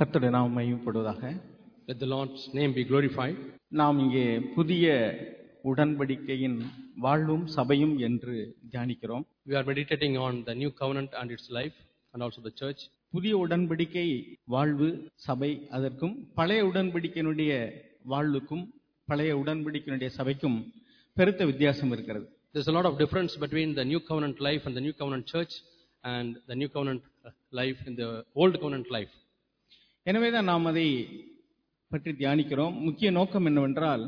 கர்த்தருடைய நாம் மையப்படுவதாக Let the Lord's name be glorified. நாம் இங்கே புதிய உடன்படிக்கையின் வாழ்வும் சபையும் என்று தியானிக்கிறோம் We are meditating on the new covenant and its life and also the church. புதிய உடன்படிக்கை வாழ்வு சபை அதற்கும் பழைய உடன்படிக்கையினுடைய வாழ்வுக்கும் பழைய உடன்படிக்கையினுடைய சபைக்கும் பெருத்த வித்தியாசம் இருக்கிறது There's a lot of difference between the new covenant life and the new covenant church and the new covenant uh, life in the old covenant life. எனவே தான் நாம் அதை பற்றி தியானிக்கிறோம் முக்கிய நோக்கம் என்னவென்றால்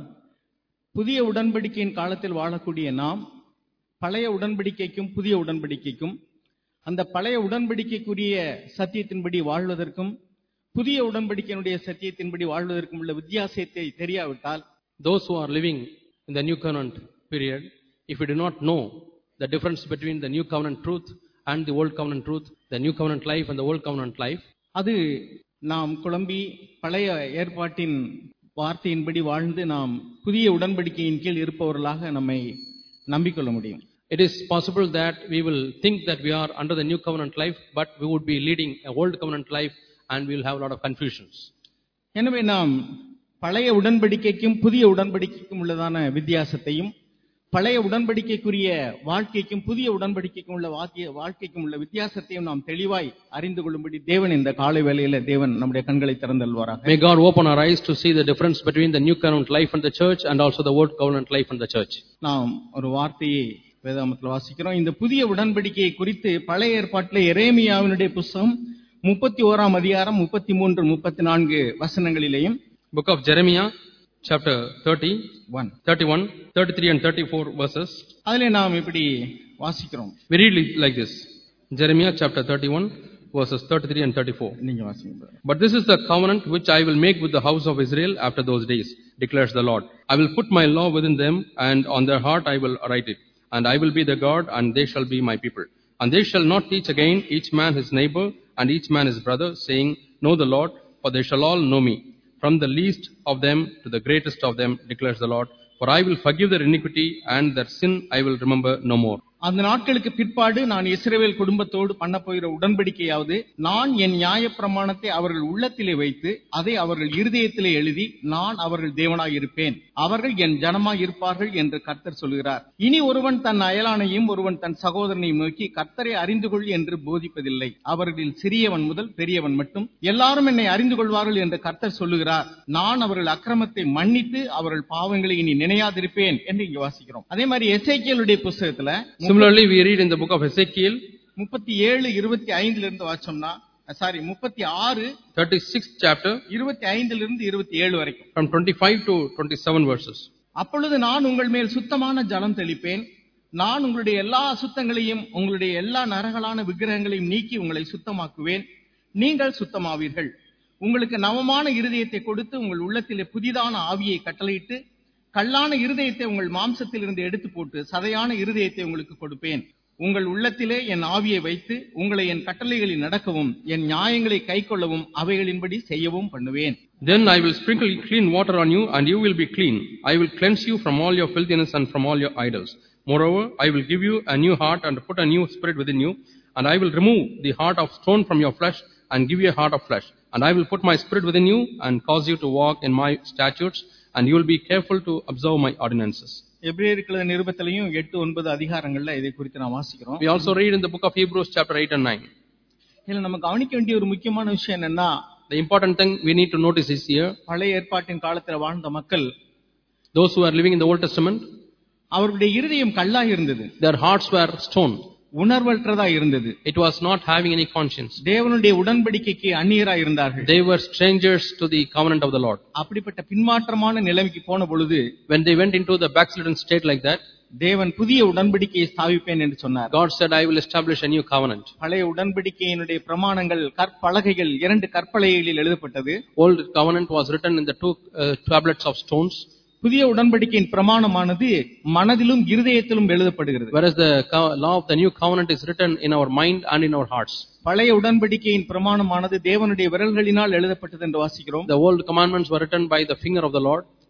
புதிய உடன்படிக்கையின் காலத்தில் வாழக்கூடிய நாம் பழைய உடன்படிக்கைக்கும் புதிய உடன்படிக்கைக்கும் அந்த பழைய உடன்படிக்கைக்குரிய சத்தியத்தின்படி வாழ்வதற்கும் புதிய உடன்படிக்கையினுடைய சத்தியத்தின்படி வாழ்வதற்கும் உள்ள வித்தியாசத்தை தெரியாவிட்டால் Those who are living in the new covenant period, if we do not know the difference between the new covenant truth and the old covenant truth, the new covenant life and the old covenant life, அது நாம் குழம்பி பழைய ஏற்பாட்டின் வார்த்தையின்படி வாழ்ந்து நாம் புதிய உடன்படிக்கையின் கீழ் இருப்பவர்களாக நம்மை நம்பிக்கொள்ள முடியும் it is possible that we will think that we are under the new covenant life, but we would be leading a old covenant life and we will have a lot of confusions. எனவே நாம் பழைய உடன்படிக்கைக்கும் புதிய உடன்படிக்கைக்கும் உள்ளதான வித்தியாசத்தையும் பழைய உடன்படிக்கைக்குரிய வாழ்க்கைக்கும் புதிய உடன்படிக்கைக்கும் உள்ள வாக்கிய வாழ்க்கைக்கும் உள்ள வித்தியாசத்தையும் நாம் தெளிவாய் அறிந்து கொள்ளும்படி தேவன் இந்த காலை வேளையில தேவன் நம்முடைய கண்களை திறந்தல்வாராக May God open our eyes to see the difference between the new covenant life and the church and also the old covenant life and the church. நாம் ஒரு வார்த்தையை வேதாமத்தில் வாசிக்கிறோம் இந்த புதிய உடன்படிக்கையை குறித்து பழைய ஏற்பாட்டில் எரேமியாவினுடைய புஸ்தகம் முப்பத்தி ஓராம் அதிகாரம் முப்பத்தி மூன்று முப்பத்தி நான்கு வசனங்களிலேயும் Book of Jeremiah, chapter 30, one 31, 33 and 34 verses. அதிலே நாம் இப்படி வாசிக்கிறோம் We read it like this. Jeremiah chapter 31, verses 33 and 34. நீங்க வாசிங்க But this is the covenant which I will make with the house of Israel after those days, declares the Lord. I will put my law within them, and on their heart I will write it. And I will be their God, and they shall be my people. And they shall not teach again each man his neighbor, and each man his brother, saying, Know the Lord, for they shall all know me. From the least of them to the greatest of them, declares the Lord. For I will forgive their iniquity, and their sin I will remember no more. அந்த நாட்களுக்கு பிற்பாடு நான் இஸ்ரவேல் குடும்பத்தோடு பண்ண போகிற உடன்படிக்கையாவது நான் என் நியாய பிரமாணத்தை அவர்கள் உள்ளத்திலே வைத்து அதை அவர்கள் இருதயத்திலே எழுதி நான் அவர்கள் தேவனாய் இருப்பேன் அவர்கள் என் ஜனமாய் இருப்பார்கள் என்று கர்த்தர் சொல்கிறார் இனி ஒருவன் தன் அயலானையும் ஒருவன் தன் சகோதரனையும் நோக்கி கர்த்தரை அறிந்து கொள் என்று போதிப்பதில்லை அவர்களில் சிறியவன் முதல் பெரியவன் மட்டும் எல்லாரும் என்னை அறிந்து கொள்வார்கள் என்று கர்த்தர் சொல்லுகிறார் நான் அவர்கள் அக்கிரமத்தை மன்னித்து அவர்கள் பாவங்களை இனி நினையாதிருப்பேன் என்று இங்க வாசிக்கிறோம் அதே மாதிரி எசைக்கியலுடைய புஸ்தகத்துல Similarly, we read in the book of Ezekiel, முப்பத்தி ஏழு இருபத்தி ஐந்துல இருந்து வாச்சோம்னா சாரி முப்பத்தி ஆறு 36th chapter, இருபத்தி ஐந்துல இருந்து இருபத்தி ஏழு வரைக்கும் from 25 to 27 verses. அப்பொழுது நான் உங்கள் மேல் சுத்தமான ஜலம் தெளிப்பேன் நான் உங்களுடைய எல்லா அசுத்தங்களையும் உங்களுடைய எல்லா நரகலான விக்கிரகங்களையும் நீக்கி உங்களை சுத்தமாக்குவேன் நீங்கள் சுத்தமாவீர்கள் உங்களுக்கு நவமான இருதயத்தை கொடுத்து உங்கள் உள்ளத்திலே புதிதான ஆவியை கட்டளையிட்டு கல்லான இருதயத்தை உங்கள் மாம்சத்திலிருந்து எடுத்து போட்டு சதையான இருதயத்தை உங்களுக்கு கொடுப்பேன் உங்கள் உள்ளத்திலே என் ஆவியை வைத்து உங்களை என் கட்டளைகளில் நடக்கவும் என் நியாயங்களை கைக்கொள்ளவும் அவைகளின்படி செய்யவும் பண்ணுவேன் Then I will sprinkle clean water on you, and you will be clean. I will cleanse you from all your filthiness and from all your idols. Moreover, I will give you a new heart and put a new spirit within you, and I will remove the heart of stone from your flesh and give you a heart of flesh. And I will put my spirit within you and cause you to walk in my statutes, and you will be careful to observe my ordinances. எப்ரேயர்கள நிருபத்திலையும் எட்டு ஒன்பது அதிகாரங்கள்ல இதை குறித்து நான் வாசிக்கிறோம் We also read in the book of Hebrews, chapter 8 and 9. இதுல நம்ம கவனிக்க வேண்டிய ஒரு முக்கியமான விஷயம் என்னன்னா The important thing we need to notice is here பழைய ஏற்பாட்டின் காலத்துல வாழ்ந்த மக்கள் those who are living in the Old Testament, அவர்களுடைய இருதயம் கல்லா இருந்தது their hearts were stone. உணர்வற்றதா இருந்தது It was not having any conscience. தேவனுடைய உடன்படிக்கைக்கு அந்நியரா இருந்தார்கள் They were strangers to the covenant of the Lord. அப்படிப்பட்ட பின்மாற்றமான நிலைமைக்கு போன பொழுது When they went into the backslidden state like that, தேவன் புதிய உடன்படிக்கையை ஸ்தாபிப்பேன் என்று சொன்னார் God said, I will establish a new covenant. பழைய உடன்படிக்கையினுடைய பிரமாணங்கள் கற்பலகைகள் இரண்டு கற்பலகைகளில் எழுதப்பட்டது Old covenant was written in the two uh, tablets of stones, புதிய உடன்படிக்கையின் பிரமாணமானது மனதிலும் இருதயத்திலும் எழுதப்படுகிறது whereas the co- law of the new covenant is written in our mind and in our hearts. பழைய உடன்படிக்கையின் பிரமாணமானது தேவனுடைய விரல்களினால் எழுதப்பட்டது என்று வாசிக்கிறோம் The old commandments were written by the finger of the Lord.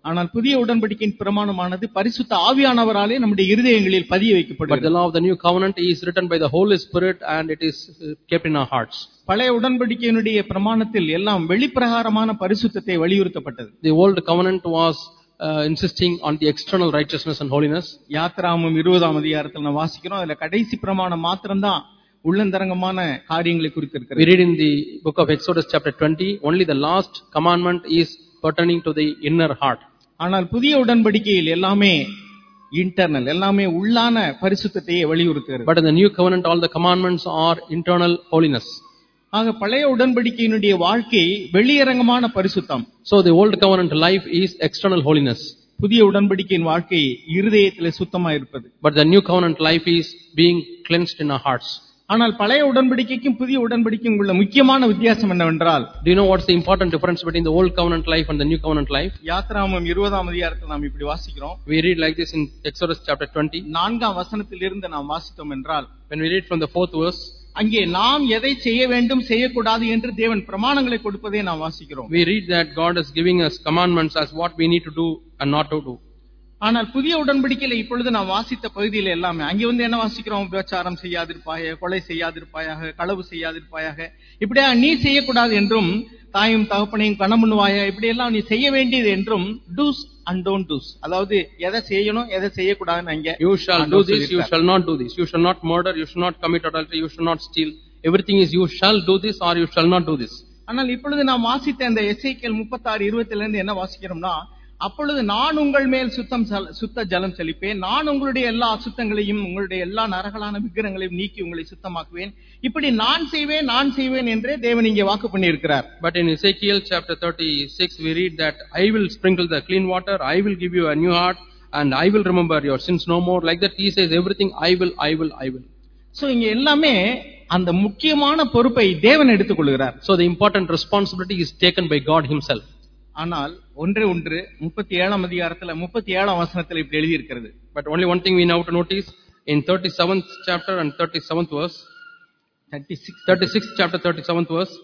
ஆனால் புதிய உடன்படிக்கையின் பிரமாணமானது பரிசுத்த ஆவியானவராலே நம்முடைய இருதயங்களில் பதிய But வைக்கப்படுகிறது the law of the new covenant is written by the Holy Spirit and it is uh, kept in our hearts. பழைய உடன்படிக்கையினுடைய பிரமாணத்தில் எல்லாம் வெளிப்பிரகாரமான பரிசுத்தத்தை வலியுறுத்தப்பட்டது The old covenant was uh, insisting on the external righteousness and holiness. யாத்ராமம் இருபதாம் அதிகாரத்தில் நான் வாசிக்கிறோம் அதுல கடைசி பிரமாணம் மாத்திரம்தான் உள்ளந்தரங்கமான காரியங்களை We குறித்திருக்கிறது read in the book of Exodus chapter 20, only the last commandment is pertaining to the inner heart. ஆனால் புதிய உடன்படிக்கையில் எல்லாமே இன்டர்னல் எல்லாமே உள்ளான பரிசுத்தத்தையே வலியுறுத்துகிறது But in the new covenant, all the commandments are internal holiness. ஆக பழைய உடன்படிக்கையினுடைய வாழ்க்கை வெளியரங்கமான பரிசுத்தம் So the old covenant life is external holiness. புதிய உடன்படிக்கையின் வாழ்க்கை இருதயத்திலே சுத்தமா இருப்பது But the new covenant life is being cleansed in our hearts. ஆனால் பழைய உடன்படிக்கைக்கும் புதிய உடன்படிக்கைக்கும் உள்ள முக்கியமான வித்தியாசம் என்னவென்றால் Do you know what's the important difference between the old covenant life and the new covenant life? யாத்ராமம் இருபதாம் அதிகாரத்தில் நாம் இப்படி வாசிக்கிறோம் We read like this in Exodus chapter 20. நான்காம் வசனத்திலிருந்து நாம் வாசித்தோம் என்றால் When we read from the fourth verse, அங்கே நாம் எதை செய்ய வேண்டும் செய்யக்கூடாது என்று தேவன் பிரமாணங்களை கொடுப்பதை நாம் வாசிக்கிறோம் we read that God is giving us commandments as what we need to do and not to do. ஆனால் புதிய உடன்படிக்கையில இப்பொழுது நாம் வாசித்த பகுதியில எல்லாமே அங்கே வந்து என்ன வாசிக்கிறோம் விபச்சாரம் செய்யாதிருப்பாயாக கொலை செய்யாதிருப்பாயாக களவு செய்யாதிருப்பாயாக இப்படியா நீ செய்யக்கூடாது என்றும் தாயும் தகப்பனையும் கணமுன்னுவாய இப்படி எல்லாம் நீ செய்ய வேண்டியது என்றும் டூஸ் அண்ட் டோன்ட் டூஸ் அதாவது எதை செய்யணும் எதை செய்யக்கூடாதுன்னு அங்க You shall do ஆண்டவர் this, you சொல்லியிருக்கார். shall not do this. You shall not murder, you shall not commit adultery, you shall not steal. Everything is you shall do this or you shall not do this. ஆனால் இப்பொழுது நாம் வாசித்த அந்த எஸ்ஐக்கியல் முப்பத்தாறு இருபத்தில இருந்து என்ன வாசிக்கிறோம்னா அப்பொழுது நான் உங்கள் மேல் சுத்தம் சல- சுத்த ஜலம் செழிப்பேன் நான் உங்களுடைய எல்லா அசுத்தங்களையும் உங்களுடைய எல்லா நரகலான விக்கிரங்களையும் நீக்கி உங்களை சுத்தமாக்குவேன் இப்படி நான் செய்வேன் நான் செய்வேன் என்றே தேவன் இங்கே வாக்கு பண்ணியிருக்கிறார் But in Ezekiel chapter 36, we read that I will sprinkle the clean water, I will give you a new heart, and I will remember your sins no more. Like that, he says everything I will, I will, I will. So இங்க எல்லாமே அந்த முக்கியமான பொறுப்பை தேவன் எடுத்துக்கொள்கிறார் So the important responsibility is taken by God himself. ஆனால் ஒன்றே ஒன்று முப்பத்தி ஏழாம் அதிகாரத்துல முப்பத்தி ஏழாம் வசனத்துல இப்படி எழுதியிருக்கிறது But only one thing we now to notice in 37th chapter and 37th verse, thirty six 36th chapter, 37th verse.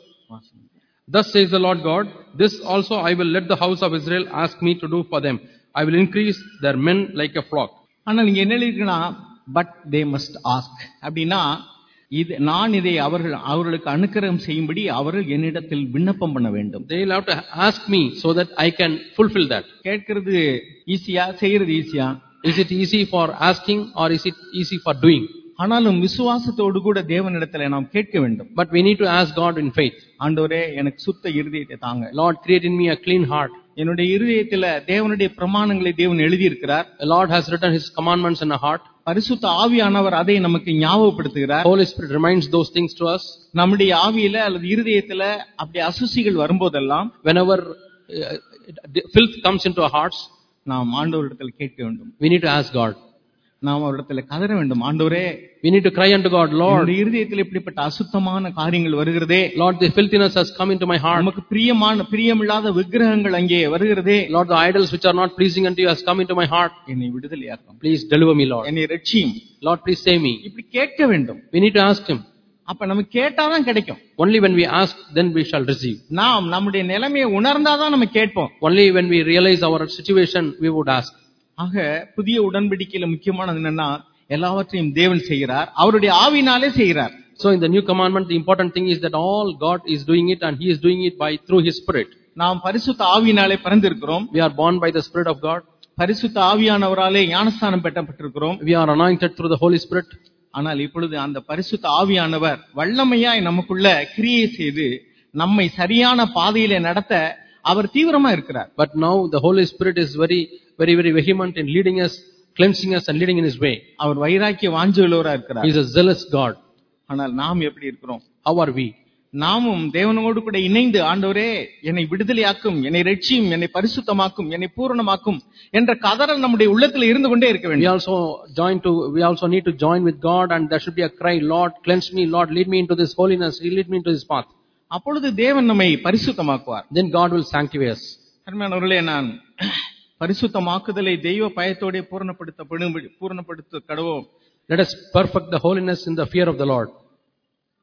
Thus says the Lord God, this also I will let the house of Israel ask me to do for them. I will increase their men like a flock. ஆனால் இங்க என்ன எழுதிருக்குன்னா but they must ask அப்படின்னா இது நான் இதை அவர்கள் அவர்களுக்கு அனுக்கிரகம் செய்யும்படி அவர்கள் என்னிடத்தில் விண்ணப்பம் பண்ண வேண்டும் They will have to ask me so that I can fulfill that. கேட்கிறது ஈஸியா செய்யறது ஈஸியா Is it easy for asking or is it easy for doing? ஆனாலும் விசுவாசத்தோடு கூட தேவனிடத்துல நாம் கேட்க வேண்டும் But we need to ask God in faith. ஆண்டவரே எனக்கு சுத்த இருதயத்தை தாங்க Lord, create in me a clean heart. என்னுடைய இருதயத்துல தேவனுடைய பிரமாணங்களை தேவன் எழுதியிருக்கிறார் The Lord has written His commandments in our heart. பரிசுத்த ஆவியானவர் அதை நமக்கு ஞாபகப்படுத்துகிறார் Holy Spirit reminds those things to us. நம்முடைய ஆவியில அல்லது இருதயத்துல அப்படி அசுசிகள் வரும்போதெல்லாம் Whenever uh, filth comes into our hearts, நாம் ஆண்டவரிடத்தில் கேட்க வேண்டும் we need to ask God. நாம் அவரிடத்துல கதற வேண்டும் ஆண்டவரே We need to cry unto God, Lord, என்னுடைய இருதயத்தில் இப்படிப்பட்ட அசுத்தமான காரியங்கள் வருகிறதே Lord, the filthiness has come into my heart. நமக்கு பிரியமான பிரியமில்லாத விக்கிரகங்கள் அங்கே வருகிறதே Lord, the idols which are not pleasing unto you has come into my heart. என்னை விடுதலையாக்கும் Please deliver me, Lord. என்னை ரட்சியும் Lord, please save me. இப்படி கேட்க வேண்டும் We need to ask Him. அப்ப நம்ம கேட்டாதான் கிடைக்கும் Only when we ask, then we shall receive. நாம் நம்முடைய நிலைமையை உணர்ந்தாதான் நம்ம கேட்போம் Only when we realize our situation, we would ask. ஆக புதிய உடன்படிக்கையில முக்கியமானது என்னன்னா எல்லாவற்றையும் தேவன் செய்கிறார் அவருடைய ஆவினாலே செய்கிறார் So in the new commandment, the important thing is that all God is doing it and He is doing it by through His Spirit. நாம் பரிசுத்த ஆவினாலே பிறந்திருக்கிறோம் We are born by the Spirit of God. பரிசுத்த ஆவியானவராலே ஞானஸ்தானம் பெற்றப்பட்டிருக்கிறோம் We are anointed through the Holy Spirit. ஆனால் இப்பொழுது அந்த பரிசுத்த ஆவியானவர் வல்லமையாய் நமக்குள்ள கிரியை செய்து நம்மை சரியான பாதையிலே நடத்த அவர் தீவிரமா இருக்கிறார் But now the Holy Spirit is very, very, very vehement in leading us, cleansing us and leading in His way. Our Vairagya வாஞ்சுள்ளவரா He இருக்கிறார் is a zealous God. ஆனால் நாம் எப்படி இருக்கிறோம் How are we? நாமும் தேவனோடு கூட இணைந்து ஆண்டவரே என்னை விடுதலையாக்கும் என்னை ரட்சியும் என்னை பரிசுத்தமாக்கும் என்னை பூரணமாக்கும் என்ற கதறல் நம்முடைய உள்ளத்தில் இருந்து கொண்டே இருக்க We வேண்டும் also join to, we also need to join with God and there should be a cry, Lord, cleanse me, Lord, lead me into this holiness, lead me into this path. அப்பொழுது தேவன் நம்மை பரிசுத்தமாக்குவார் Then God will sanctify us. அருமையானவர்களே நான் பரிசுத்தமாக்குதலை தெய்வ பயத்தோட பூரணப்படுத்த பூரணப்படுத்த கடவோம் Let us perfect the holiness in the fear of the Lord.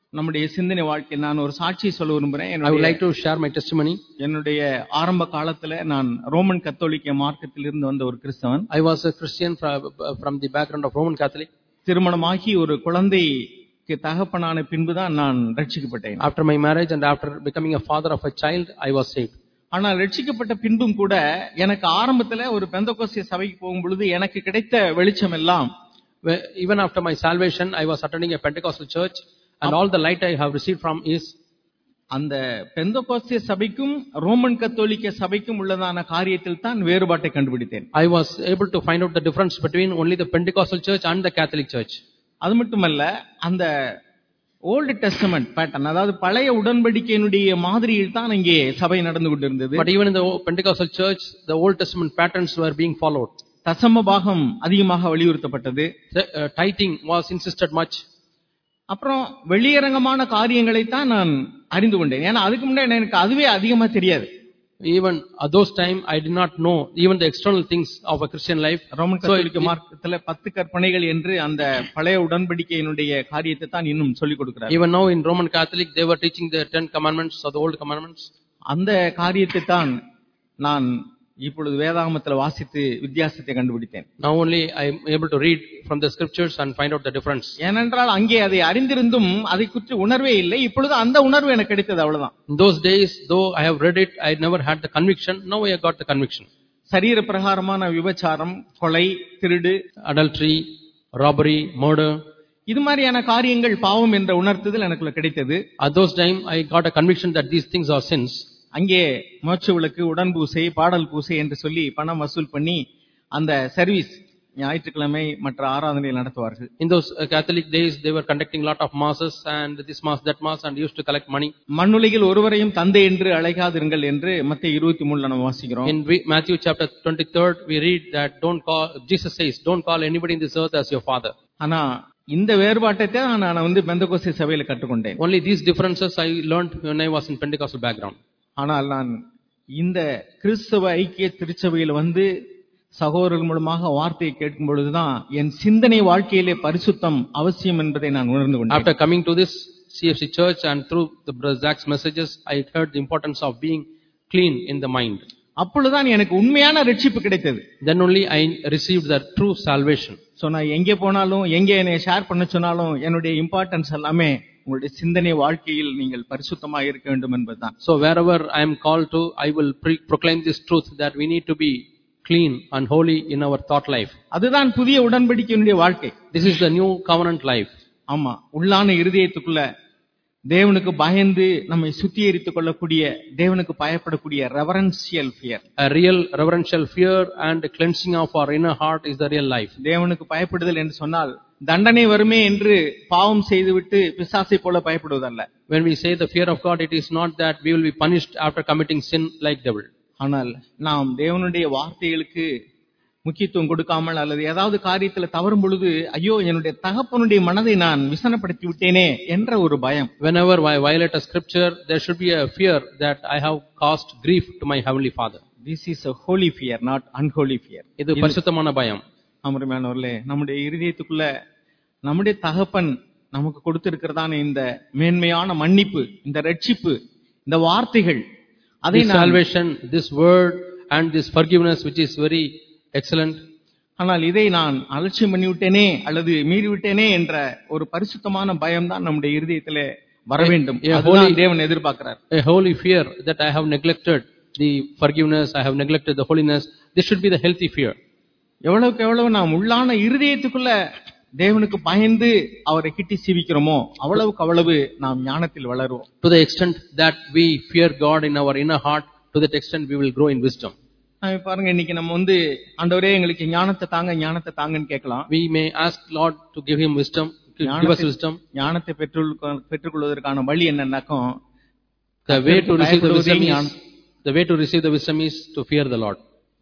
நம்முடைய சிந்தனை வாழ்க்கை நான் ஒரு சாட்சி சொல்ல விரும்புறேன் I would என்னுடைய like to share my testimony. என்னுடைய ஆரம்ப காலத்துல நான் ரோமன் கத்தோலிக்க மார்க்கத்தில் இருந்து வந்த ஒரு கிறிஸ்தவன் I was a Christian from, from the background of Roman Catholic. திருமணமாகி ஒரு குழந்தைக்கு தகப்பனான பின்புதான் நான் ரட்சிக்கப்பட்டேன் After my marriage and after becoming a father of a child, I was saved. ஆனால் ரட்சிக்கப்பட்ட பின்பும் கூட எனக்கு ஆரம்பத்துல ஒரு பெந்தகோசிய சபைக்கு போகும் பொழுது எனக்கு கிடைத்த வெளிச்சம் எல்லாம் Where- Even after my salvation, I was attending a Pentecostal church, and all the light I have received from is அந்த பெந்தகோஸ்திய சபைக்கும் ரோமன் கத்தோலிக்க சபைக்கும் உள்ளதான காரியத்தில் தான் வேறுபாட்டை கண்டுபிடித்தேன் I was able to find out the difference between only the Pentecostal church and the Catholic church. அது மட்டுமல்ல அந்த ஓல்டு டெஸ்டமெண்ட் பேட்டர்ன் அதாவது பழைய உடன்படிக்கையினுடைய மாதிரியில் தான் இங்கே சபை நடந்து கொண்டிருந்தது But even in the Pentecostal church, the Old Testament patterns were being followed. தசம பாகம் அதிகமாக வலியுறுத்தப்பட்டது The, uh, tithing was insisted much. அப்புறம் வெளியரங்கமான காரியங்களை தான் நான் அறிந்து கொண்டேன் ஏன்னா அதுக்கு முன்னாடி எனக்கு அதுவே அதிகமா தெரியாது Even at those time, I did not know even the external things of a Christian life. Roman So கத்தோலிக்க it- மார்க்கத்துல பத்து கற்பனைகள் என்று அந்த பழைய உடன்படிக்கையினுடைய காரியத்தை தான் இன்னும் சொல்லிக் கொடுக்கிறார் Even now in Roman Catholic, they were teaching the Ten Commandments or the Old Commandments. அந்த காரியத்தை தான் நான் இப்பொழுது வேதாகமத்தில் வாசித்து வித்தியாசத்தை கண்டுபிடித்தேன் Now only I am able to read from the scriptures and find out the difference. ஏனென்றால் அங்கே அதை அறிந்திருந்தும் அதை குறித்து உணர்வே இல்லை இப்பொழுது அந்த உணர்வு எனக்கு கிடைத்தது அவ்வளவுதான் In those days, though I have read it, I never had the conviction. Now I have got the conviction. சரீர பிரகாரமான விபச்சாரம் கொலை திருடு Adultery, robbery, murder. இது மாதிரியான காரியங்கள் பாவம் என்ற உணர்த்துதல் எனக்குள்ள கிடைத்தது At those time, I got a conviction that these things are sins. அங்கே மோட்ச விளக்கு உடன் பூசை பாடல் பூசை என்று சொல்லி பணம் வசூல் பண்ணி அந்த சர்வீஸ் ஞாயிற்றுக்கிழமை மற்ற ஆராதனைகள் நடத்துவார்கள் In those uh, Catholic days, they were conducting lot of masses and this mass, that mass, and used to collect money. மண்ணுலகில் ஒருவரையும் தந்தை என்று அழைக்காதிருங்கள் என்று மத்திய இருபத்தி மூணுல நம்ம வாசிக்கிறோம் In we- Matthew chapter 23rd, we read that don't call, Jesus says, don't call anybody in this earth as your father. ஆனா இந்த வேறுபாட்டை தான் நான் வந்து பெந்தகோஸ்தே சபையில கற்றுக்கொண்டேன் Only these differences I learned when I was in Pentecostal background. ஆனால் நான் இந்த கிறிஸ்தவ ஐக்கிய திருச்சபையில் வந்து சகோதரர்கள் மூலமாக வார்த்தையை கேட்கும் பொழுதுதான் என் சிந்தனை வாழ்க்கையிலே பரிசுத்தம் அவசியம் என்பதை நான் உணர்ந்து கொண்டேன் After coming to this CFC church and through the Brother Zach's messages, I heard the importance of being clean in the mind. அப்பொழுதுதான் எனக்கு உண்மையான ரட்சிப்பு கிடைத்தது Then only I received the true salvation. So நான் எங்கே போனாலும் எங்கே என்னை ஷேர் பண்ண சொன்னாலும் என்னுடைய இம்பார்ட்டன்ஸ் எல்லாமே உங்களுடைய சிந்தனை வாழ்க்கையில் நீங்கள் பரிசுத்தமா இருக்க வேண்டும் என்பதுதான் So wherever I am called to, I will pre- proclaim this truth that we need to be clean and holy in our thought life. அதுதான் புதிய உடன்படிக்கையினுடைய வாழ்க்கை This is the new covenant life. ஆமா உள்ளான இருதயத்துக்குள்ள தேவனுக்கு பயந்து நம்மை சுத்திகரித்துக் கொள்ளக்கூடிய தேவனுக்கு பயப்படக்கூடிய reverential fear A real reverential fear and cleansing of our inner heart is the real life. தேவனுக்கு பயப்படுதல் என்று சொன்னால் தண்டனை வருமே என்று பாவம் செய்துவிட்டு பிசாசை போல பயப்படுவதல்ல When we say the fear of God, it is not that we will be punished after committing sin like devil. ஆனால் நாம் தேவனுடைய வார்த்தைகளுக்கு முக்கியத்துவம் கொடுக்காமல் அல்லது ஏதாவது காரியத்துல தவறும் பொழுது ஐயோ என்னுடைய தகப்பனுடைய மனதை நான் விசனப்படுத்தி விட்டேனே என்ற ஒரு பயம் Whenever I violate a scripture, there should be a fear that I have caused grief to my heavenly Father. This is a holy fear not unholy fear இது பரிசுத்தமான பயம் அமருமையானவர்களே நம்முடைய இருதயத்துக்குள்ள நம்முடைய தகப்பன் நமக்கு கொடுத்திருக்கிறதான இந்த மேன்மையான மன்னிப்பு இந்த ரட்சிப்பு இந்த வார்த்தைகள் அதை This நான் salvation, this word, and this forgiveness, which is very excellent. ஆனால் இதை நான் அலட்சியம் பண்ணிவிட்டேனே அல்லது மீறிவிட்டேனே என்ற ஒரு பரிசுத்தமான பயம் தான் நம்முடைய இருதயத்திலே வர வேண்டும் a அதுதான் holy- தேவன் எதிர்பார்க்கிறார் A holy fear that I have neglected the forgiveness, I have neglected the holiness. This should be the healthy fear. எவ்வளவுக்கு எவ்வளவு நாம் உள்ளான இருதயத்துக்குள்ள தேவனுக்கு பயந்து அவரை கிட்டி சீவிக்கிறோமோ அவ்வளவுக்கு அவ்வளவு நாம் ஞானத்தில் வளருவோம் To the extent that we fear God in our inner heart, to that extent we will grow in wisdom. நாம பாருங்க இன்னைக்கு நம்ம வந்து ஆண்டவரே எங்களுக்கு ஞானத்தை தாங்க ஞானத்தை தாங்கன்னு கேட்கலாம் We may ask Lord to give him wisdom, to give us wisdom. ஞானத்தை பெற்றுள் பெற்றுக்கொள்வதற்கான வழி என்னன்னாக்கும் The way to receive the பயப்படுவதே wisdom is, ஞானம். the way to receive the wisdom is to fear the Lord.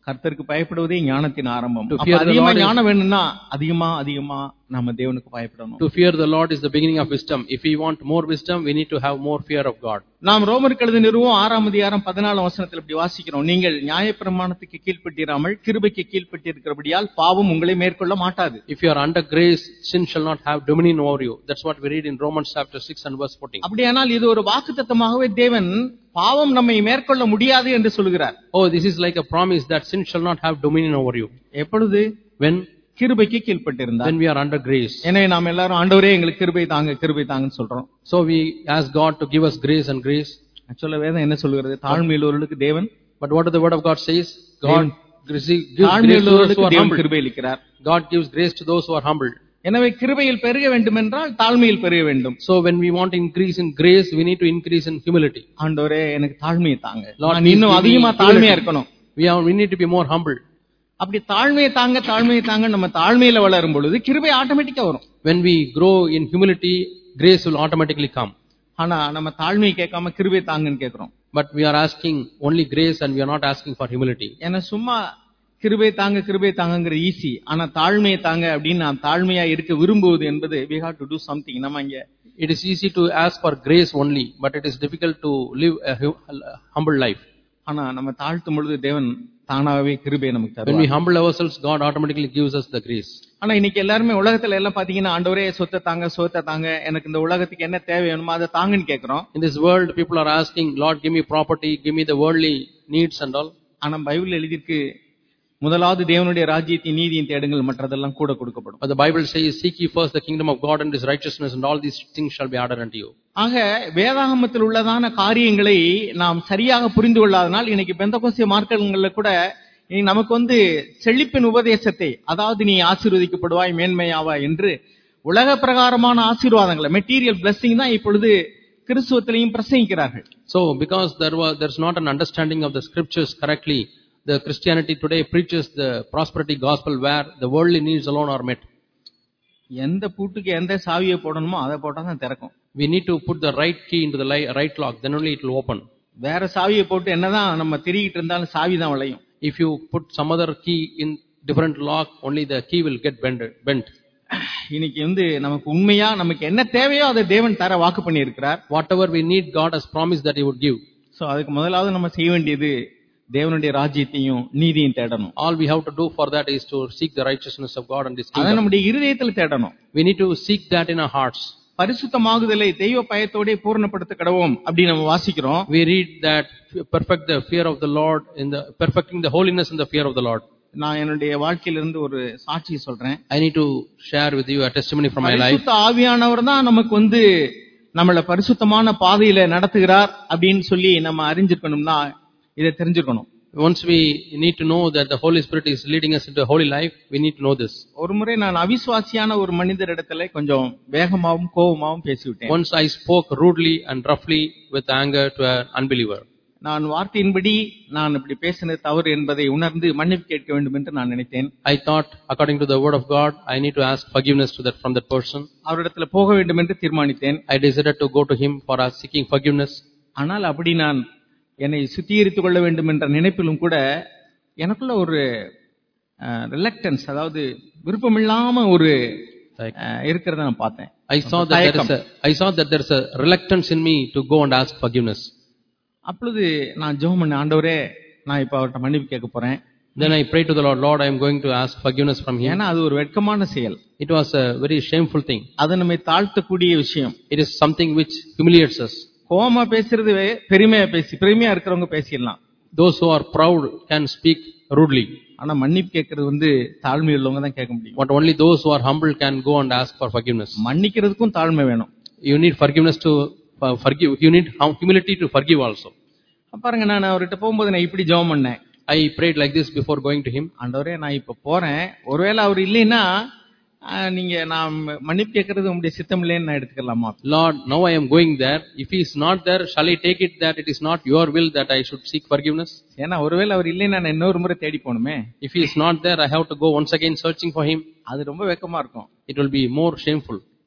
கர்த்தருக்கு பயப்படுவதே ஞானத்தின் ஆரம்பம் To அப்ப fear the அதிகமா Lord is- ஞானம் வேணும்னா அதிகமா அதிகமா நாம தேவனுக்கு பயப்படணும் To fear the Lord is the beginning of wisdom. If we want more wisdom, we need to have more fear of God. நாம் ரோமருக்கு எழுதி நிறுவம் ஆறாம் அதிகாரம் பதினாலாம் வசனத்தில் இப்படி வாசிக்கிறோம் நீங்கள் நியாயப்பிரமாணத்துக்கு கீழ்ப்பட்டிராமல் கிருபைக்கு கீழ்ப்பட்டிருக்கிறபடியால் பாவம் உங்களை மேற்கொள்ள மாட்டாது If you are under grace, sin shall not have dominion over you. That's what we read in Romans chapter 6 and verse 14. அப்படியானால் இது ஒரு வாக்குத்தத்தமாகவே தேவன் பாவம் நம்மை மேற்கொள்ள முடியாது என்று சொல்கிறார் Oh, this is like a promise that sin shall not have dominion over you. எப்பொழுது When, கிருபைக்கு கீழ்ப்பட்டிருந்தார் when we are under grace. எனவே நாம் எல்லாரும் ஆண்டவரே எங்களுக்கு கிருபை தாங்க கிருபை தாங்கன்னு சொல்றோம் So we ask God to give us grace and grace. ஆக்சுவலா வேதம் என்ன சொல்கிறது தாழ்மையுள்ளவர்களுக்கு தேவன் But what does the word of God says? God gives gives grace to those தாழ்மையுள்ளவர்களுக்கு who are தேவன் humble. கிருபை அளிக்கிறார் God gives grace to those who are humble. எனவே கிருபையில் பெருக வேண்டும் என்றால் தாழ்மையில் பெருக வேண்டும் So when we want to increase in grace, we need to increase in humility. ஆண்டவரே எனக்கு தாழ்மையை தாங்க Lord, நான் please இன்னும் give me அதிகமா humility. தாழ்மையா இருக்கணும் We, are, we need to be more humble. அப்படி தாழ்மையை தாங்க தாழ்மையை தாங்க நம்ம தாழ்மையில வளரும் பொழுது கிருபை ஆட்டோமேட்டிக்கா வரும் When we grow in humility, grace will automatically come. ஆனா நம்ம தாழ்மையை கேட்காம கிருபை தாங்கன்னு கேக்குறோம் But we are asking only grace and we are not asking for humility. ஏன்னா சும்மா கிருபை தாங்க கிருபை தாங்கங்கிற ஈஸி ஆனா தாழ்மையை தாங்க அப்படின்னு நான் தாழ்மையா இருக்க விரும்புவது என்பது we have to do something நம்ம இங்க It is easy to ask for grace only, but it is difficult to live a hu- a humble life. ஆனா நம்ம தாழ்த்தும் பொழுது தேவன் தானாகவே கிருபை நமக்கு When we தருவார் humble ourselves, God automatically gives us the grace. ஆனா இன்னைக்கு எல்லாருமே உலகத்துல எல்லாம் பாத்தீங்கன்னா ஆண்டவரே சொத்தை தாங்க சொத்தை தாங்க எனக்கு இந்த உலகத்துக்கு என்ன தேவை வேணுமோ அதை தாங்கன்னு கேக்குறோம் In this world, people are asking, Lord, give me property, give me the worldly needs and all. ஆனா பைபிள் எழுதியிருக்கு முதலாவது தேவனுடைய ராஜ்யத்தின் நீதியின் தேடுங்கள் மற்றதெல்லாம் கூட கொடுக்கப்படும் But the Bible says, Seek ye first the kingdom of God and his righteousness, and all these things shall be added unto you. ஆக வேதாகமத்தில் உள்ளதான காரியங்களை நாம் சரியாக புரிந்து கொள்ளாதனால் இன்னைக்கு பெந்தகோசிய மார்க்கங்கள்ல கூட இனி நமக்கு வந்து செழிப்பின் உபதேசத்தை அதாவது நீ ஆசீர்வதிக்கப்படுவாய் மேன்மையாவா என்று உலக பிரகாரமான ஆசீர்வாதங்களை மெட்டீரியல் blessing தான் இப்பொழுது கிறிஸ்துவத்திலையும் பிரசங்கிக்கிறார்கள் So, because there was, there's not an understanding of the scriptures correctly, the Christianity today preaches the prosperity gospel where the worldly needs alone are met. எந்த பூட்டுக்கு எந்த சாவியை போடணுமோ அதை போட்டா தான் திறக்கும் We need to put the right key into the li- right lock, then only it will open. வேற சாவியை போட்டு என்னதான் நம்ம திரிகிட்டு இருந்தாலும் சாவி தான் விளையும் If you put some other key in different lock, only the key will get bent. bent. இன்னைக்கு வந்து நமக்கு உண்மையா நமக்கு என்ன தேவையோ அதை தேவன் தர வாக்கு பண்ணி இருக்கிறார் Whatever we need, God has promised that He would give. So அதுக்கு முதலாவது நம்ம செய்ய வேண்டியது தேவனுடைய ராஜ்யத்தையும் நீதியும் தேடணும் All we have to do for that is to seek the righteousness of God and His அதை kingdom. நம்முடைய இருதயத்துல தேடணும் We need to seek that in our hearts. பரிசுத்தமாகுதலை தெய்வ பயத்தோட பூரணப்படுத்த கடவோம் அப்படி நம்ம வாசிக்கிறோம் We read that perfect the fear of the Lord in the perfecting the holiness in the fear of the Lord. நான் என்னுடைய வாழ்க்கையிலிருந்து ஒரு சாட்சி சொல்றேன் I need to share with you a testimony from my life. பரிசுத்த ஆவியானவர் தான் நமக்கு வந்து நம்மள பரிசுத்தமான பாதையில நடத்துகிறார் அப்படின்னு சொல்லி நம்ம அறிஞ்சிருக்கணும்னா இதை தெரிஞ்சுக்கணும் Once we need to know that the Holy Spirit is leading us into a holy life, we need to know this. ஒரு முறை நான் அவிசுவாசியான ஒரு மனிதரிடத்துல கொஞ்சம் வேகமாவும் கோபமாவும் பேசிவிட்டேன் Once I spoke rudely and roughly with anger to an unbeliever. நான் வார்த்தையின்படி நான் இப்படி பேசினது தவறு என்பதை உணர்ந்து மன்னிப்பு கேட்க வேண்டும் என்று நான் நினைத்தேன் I thought, according to the word of God, I need to ask forgiveness to that from that person. அவரிடத்துல போக வேண்டும் என்று தீர்மானித்தேன் I decided to go to him for uh, seeking forgiveness. ஆனால் அப்படி நான் என்னை சுத்திகரித்துக் கொள்ள வேண்டும் என்ற நினைப்பிலும் கூட எனக்குள்ள ஒரு ரிலக்டன்ஸ் அதாவது விருப்பமில்லாம ஒரு Like, அஹ், இருக்கிறத நான் பார்த்தேன் I saw that there is a, I saw that there is a reluctance in me to go and ask forgiveness. அப்பொழுது நான் ஜெபம் பண்ண ஆண்டவரே நான் இப்ப அவர்கிட்ட மன்னிப்பு கேட்க போறேன் Then I prayed to the Lord, Lord, I am going to ask forgiveness from him. ஏன்னா அது ஒரு வெட்கமான செயல் It was a very shameful thing. அது நம்மை தாழ்த்தக்கூடிய விஷயம் It is something which humiliates us. கோபமா பேசுறது வே- பெருமையா பேசி பெருமையா இருக்கிறவங்க பேசிடலாம் Those who are proud can speak rudely, ஆனா மன்னிப்பு கேட்கறது வந்து தாழ்மை உள்ளவங்க தான் கேட்க முடியும் but only those who are humble can go and ask for forgiveness. மன்னிக்கிறதுக்கும் தாழ்மை வேணும் You need forgiveness to uh, forgive. You need hum- humility to forgive also. பாருங்க நான் அவர்கிட்ட போகும்போது நான் இப்படி ஜெபம் பண்ணேன் I prayed like this before going to him. ஆண்டவரே நான் இப்ப போறேன் ஒருவேளை அவர் இல்லைன்னா ஆஹ், நீங்க நான் மன்னிப்பு கேட்கறது உங்களுடைய சித்தம் இல்லைன்னு நான் எடுத்துக்கலாமா Lord, now I am going there. If he is not there, shall I take it that it is not your will that I should seek forgiveness? ஏன்னா ஒருவேளை அவர் இல்லைன்னா நான் இன்னொரு முறை தேடி போகணுமே If he is not there, I have to go once again searching for him. அது ரொம்ப வெக்கமா இருக்கும் It will be more shameful.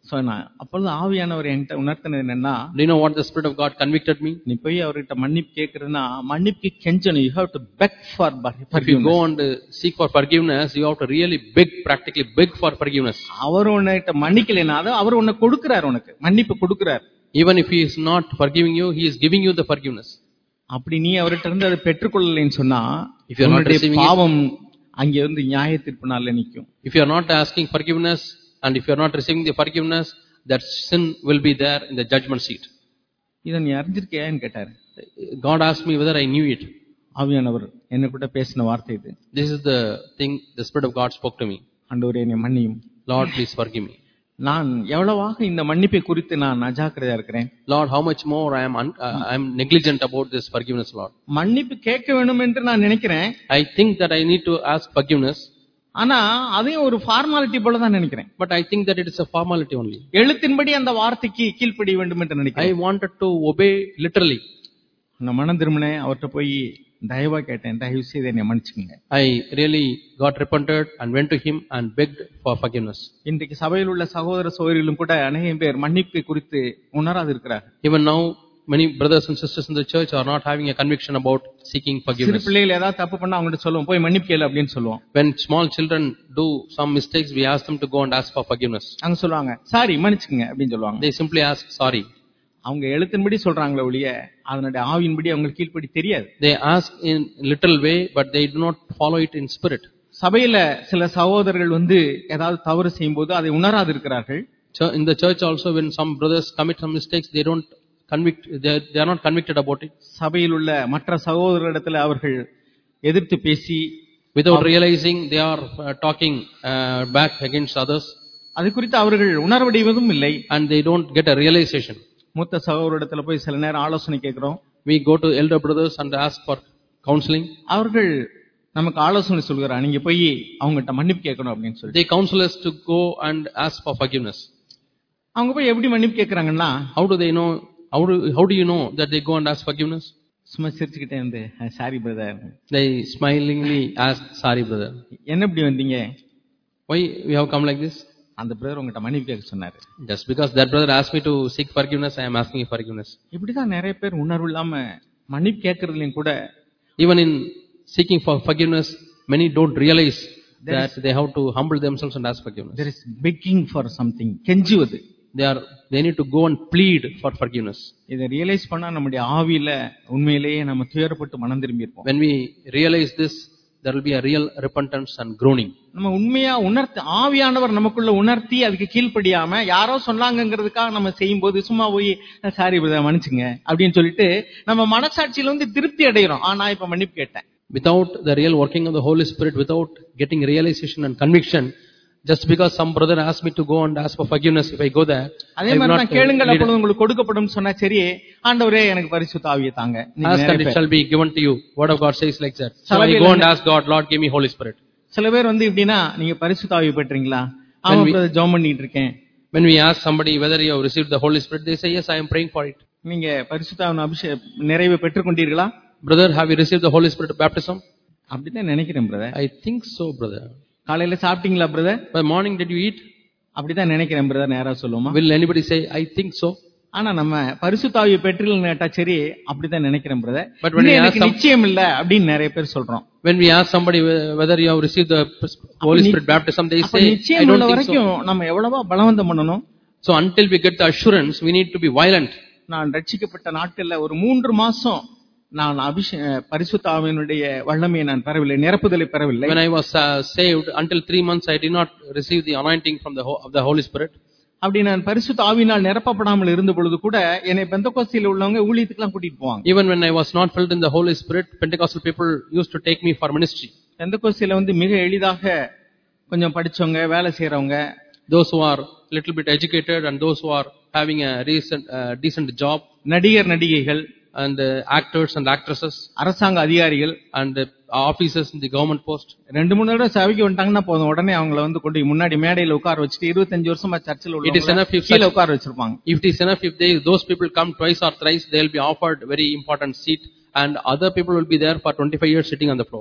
சொன்னான் அப்பொழுது ஆவியானவர் என்கிட்ட உணர்த்தினது என்னன்னா Do you know what the Spirit of God convicted me? நீ போய் அவர்கிட்ட மன்னிப்பு கேக்குறதுன்னா மன்னிப்பு கெஞ்சணும் you have to beg for If you go and uh, seek for forgiveness, you have to really beg, practically beg for forgiveness. அவர் உன்கிட்ட மன்னிக்கலைன்னா அது அவர் உன்னை கொடுக்கிறார் உனக்கு மன்னிப்பு கொடுக்கிறார் Even if He is not forgiving you, He is giving you the forgiveness. அப்படி நீ அவர்கிட்ட இருந்து அதை பெற்றுக்கொள்ளலைன்னு சொன்னா If you are not உன்னுடைய receiving it- பாவம் அங்கே வந்து நியாய தீர்ப்பு நாள்ல நிக்கும் If you are not asking forgiveness and if you are not receiving the forgiveness, that sin will be there in the judgment seat. இதை நீ அறிஞ்சிருக்கியான்னு கேட்டாரு God asked me whether I knew it. ஆவியானவர் என்ன கூட பேசின வார்த்தை இது This is the thing the Spirit of God spoke to me. ஆண்டவரே என்னை மன்னியும் Lord, please forgive me. நான் எவ்வளவாக இந்த மன்னிப்பை குறித்து நான் அஜாக்கிரதையா இருக்கிறேன் Lord, how much more I am un- uh, I am negligent about this forgiveness, Lord. மன்னிப்பு கேட்க வேண்டும் என்று நான் நினைக்கிறேன் I think that I need to ask forgiveness, ஆனா அதையும் ஒரு ஃபார்மாலிட்டி போல தான் நினைக்கிறேன் but I think that it is a formality only. எழுத்தின்படி அந்த வார்த்தைக்கு கீழ்ப்படிய வேண்டும் என்று I நினைக்கிறேன் wanted to obey literally. நான் மனம் திரும்பினேன் அவர்கிட்ட போய் தயவா கேட்டேன் தயவு செய்து என்னை மன்னிச்சுக்கோங்க I really got repented and went to him and begged for forgiveness. இன்றைக்கு சபையில் உள்ள சகோதர சகோதரிகளும் கூட அநேகம் பேர் மன்னிப்பு குறித்து உணராது இருக்கிறார்கள் Even now, many brothers and sisters in the church are not having a conviction about seeking சிறு forgiveness. பிள்ளைகள் ஏதாவது தப்பு பண்ணா அவங்ககிட்ட சொல்லுவோம் போய் மன்னிப்பு கேளு அப்படின்னு சொல்லுவோம் When small children do some mistakes, we ask them to go and ask for forgiveness. அவங்க சொல்லுவாங்க சாரி மன்னிச்சுக்கங்க அப்படின்னு சொல்லுவாங்க They simply ask sorry. அவங்க எழுத்தின்படி சொல்றாங்களே ஒழிய அதனுடைய ஆவியின்படி அவங்களுக்கு கீழ்ப்படி தெரியாது They ask in little way, but they do not follow it in spirit. சபையில சில சகோதரர்கள் வந்து ஏதாவது தவறு செய்யும் போது அதை உணராது இருக்கிறார்கள் Chur- In the church also, when some brothers commit some mistakes, they don't convict, they, they are not convicted about it. சபையில் உள்ள மற்ற சகோதரர்களிடத்துல அவர்கள் எதிர்த்து பேசி Without realizing, they are uh, talking uh, back against others அது குறித்து அவர்கள் உணர்வடைவதும் இல்லை and they don't get a realization. மூத்த சகோதரிடத்துல போய் சில நேரம் ஆலோசனை கேட்கிறோம் We go to elder brothers and ask for counseling. அவர்கள் நமக்கு ஆலோசனை சொல்கிறார் நீங்க போய் அவங்ககிட்ட மன்னிப்பு கேட்கணும் அப்படின்னு சொல்லி They counsel us to go and ask for forgiveness. அவங்க போய் எப்படி மன்னிப்பு கேட்கறாங்கன்னா How do they know? How do, how do you know that they go and ask forgiveness? சும்மா சிரிச்சுக்கிட்டே இருந்து sorry brother They smilingly ask, sorry brother. என்ன இப்படி வந்தீங்க Why we have come like this? அந்த பிரதர் உங்ககிட்ட மன்னிப்பு கேட்க சொன்னாரு Just because that brother asked me to seek forgiveness, I am asking you forgiveness. இப்படிதான் நிறைய பேர் உணர்வு இல்லாம மன்னிப்பு கேட்கறதுலயும் கூட Even in seeking for forgiveness, many don't realize that they have to humble themselves and ask forgiveness. there is begging for something கெஞ்சுவது They are, they need to go and plead for forgiveness. இதை realise பண்ணா நம்முடைய ஆவியில உண்மையிலேயே நம்ம துயரப்பட்டு மனம் திரும்பி இருப்போம் When we realize this, there will be a real repentance and groaning. நம்ம உண்மையா உணர்த்தி ஆவியானவர் நமக்குள்ள உணர்த்தி அதுக்கு கீழ்ப்படியாம யாரோ சொன்னாங்கங்கிறதுக்காக நம்ம செய்யும் போது சும்மா போய் சாரி மன்னிச்சுங்க அப்படின்னு சொல்லிட்டு நம்ம மனசாட்சியில வந்து திருப்தி அடைகிறோம் ஆ நான் இப்ப மன்னிப்பு கேட்டேன் Without the real working of the Holy Spirit, without getting realization and conviction, just because some brother asked me to go and ask for forgiveness, if I go there, அதே I will மாதிரி not தான் uh, கேளுங்கள் lead- அப்பொழுது உங்களுக்கு கொடுக்கப்படும் சொன்னா சரி ஆண்டவரே எனக்கு பரிசுத்த ஆவியை தாங்க நீங்க ask நிறைய and it பேர். shall be given to you. Word of God says like that. So I சபையில go and என்ன- ask God, Lord, give me Holy Spirit. சில பேர் வந்து இப்படின்னா நீங்க பரிசுத்த ஆவியை பெற்றீங்களா When ஆமா we- பிரதர் ஜெபம் பண்ணிட்டு இருக்கேன் When we ask somebody whether you have received the Holy Spirit, they say, yes, I am praying for it. நீங்க பரிசுத்தாவின் அபிஷேக நிறைவை பெற்றுக்கொண்டீர்களா Brother, have you received the Holy Spirit baptism? அப்படித்தான் நினைக்கிறேன் brother I think so, brother. காலையில சாப்பிட்டீங்களா brother By morning, did you eat? அப்படித்தான் நினைக்கிறேன் பிரதர் நேரா சொல்லுவோமா Will anybody say, I think so? ஆனா நம்ம பரிசுத்தாவியை பெற்றில் கேட்டா சரி அப்படித்தான் நினைக்கிறேன் brother But when we ask எனக்கு some- நிச்சயம் இல்ல அப்படின்னு நிறைய பேர் சொல்றோம் When we ask somebody whe- whether you have received the Holy நீ- Spirit baptism, they அப்ப say, I நிச்சயம் don't உள்ள think so. வரைக்கும் நம்ம எவ்வளவா பலவந்தம் பண்ணணும் So until we get the assurance, we need to be violent. நான் ரட்சிக்கப்பட்ட நாட்கள்ல ஒரு மூன்று மாசம் நான் அபிஷே பரிசுத்தாவினுடைய வல்லமையை நான் பெறவில்லை நிரப்புதலை பெறவில்லை When I was uh, saved, until three months, I did not receive the anointing from the ho- of the Holy Spirit. அப்படி நான் பரிசுத்த ஆவினால் நிரப்பப்படாமல் இருந்த பொழுது கூட என்னை பெந்தகோஸ்தியில உள்ளவங்க ஊழியத்துக்குலாம் கூட்டிட்டு போவாங்க Even when I was not filled in the Holy Spirit, Pentecostal people used to take me for ministry. பெந்தகோஸ்தியில வந்து மிக எளிதாக கொஞ்சம் படிச்சவங்க வேலை செய்யறவங்க Those who are little bit educated and those who are having a recent, uh, decent job நடிகர் நடிகைகள் and uh, actors and actresses அரசாங்க அதிகாரிகள் and uh, officers in the government post. ரெண்டு மூணு தடவை சபைக்கு வந்துட்டாங்கன்னா போதும் உடனே அவங்கள வந்து கொண்டு போய் முன்னாடி மேடையில உட்கார வச்சுட்டு இருபத்தஞ்சு வருஷமா சர்ச்சில் It is enough உள்ள if கீழே such- உட்கார வச்சிருப்பாங்க If it is enough, if they, those people come twice or thrice, they will be offered very important seat and other people will be there for 25 years sitting on the floor.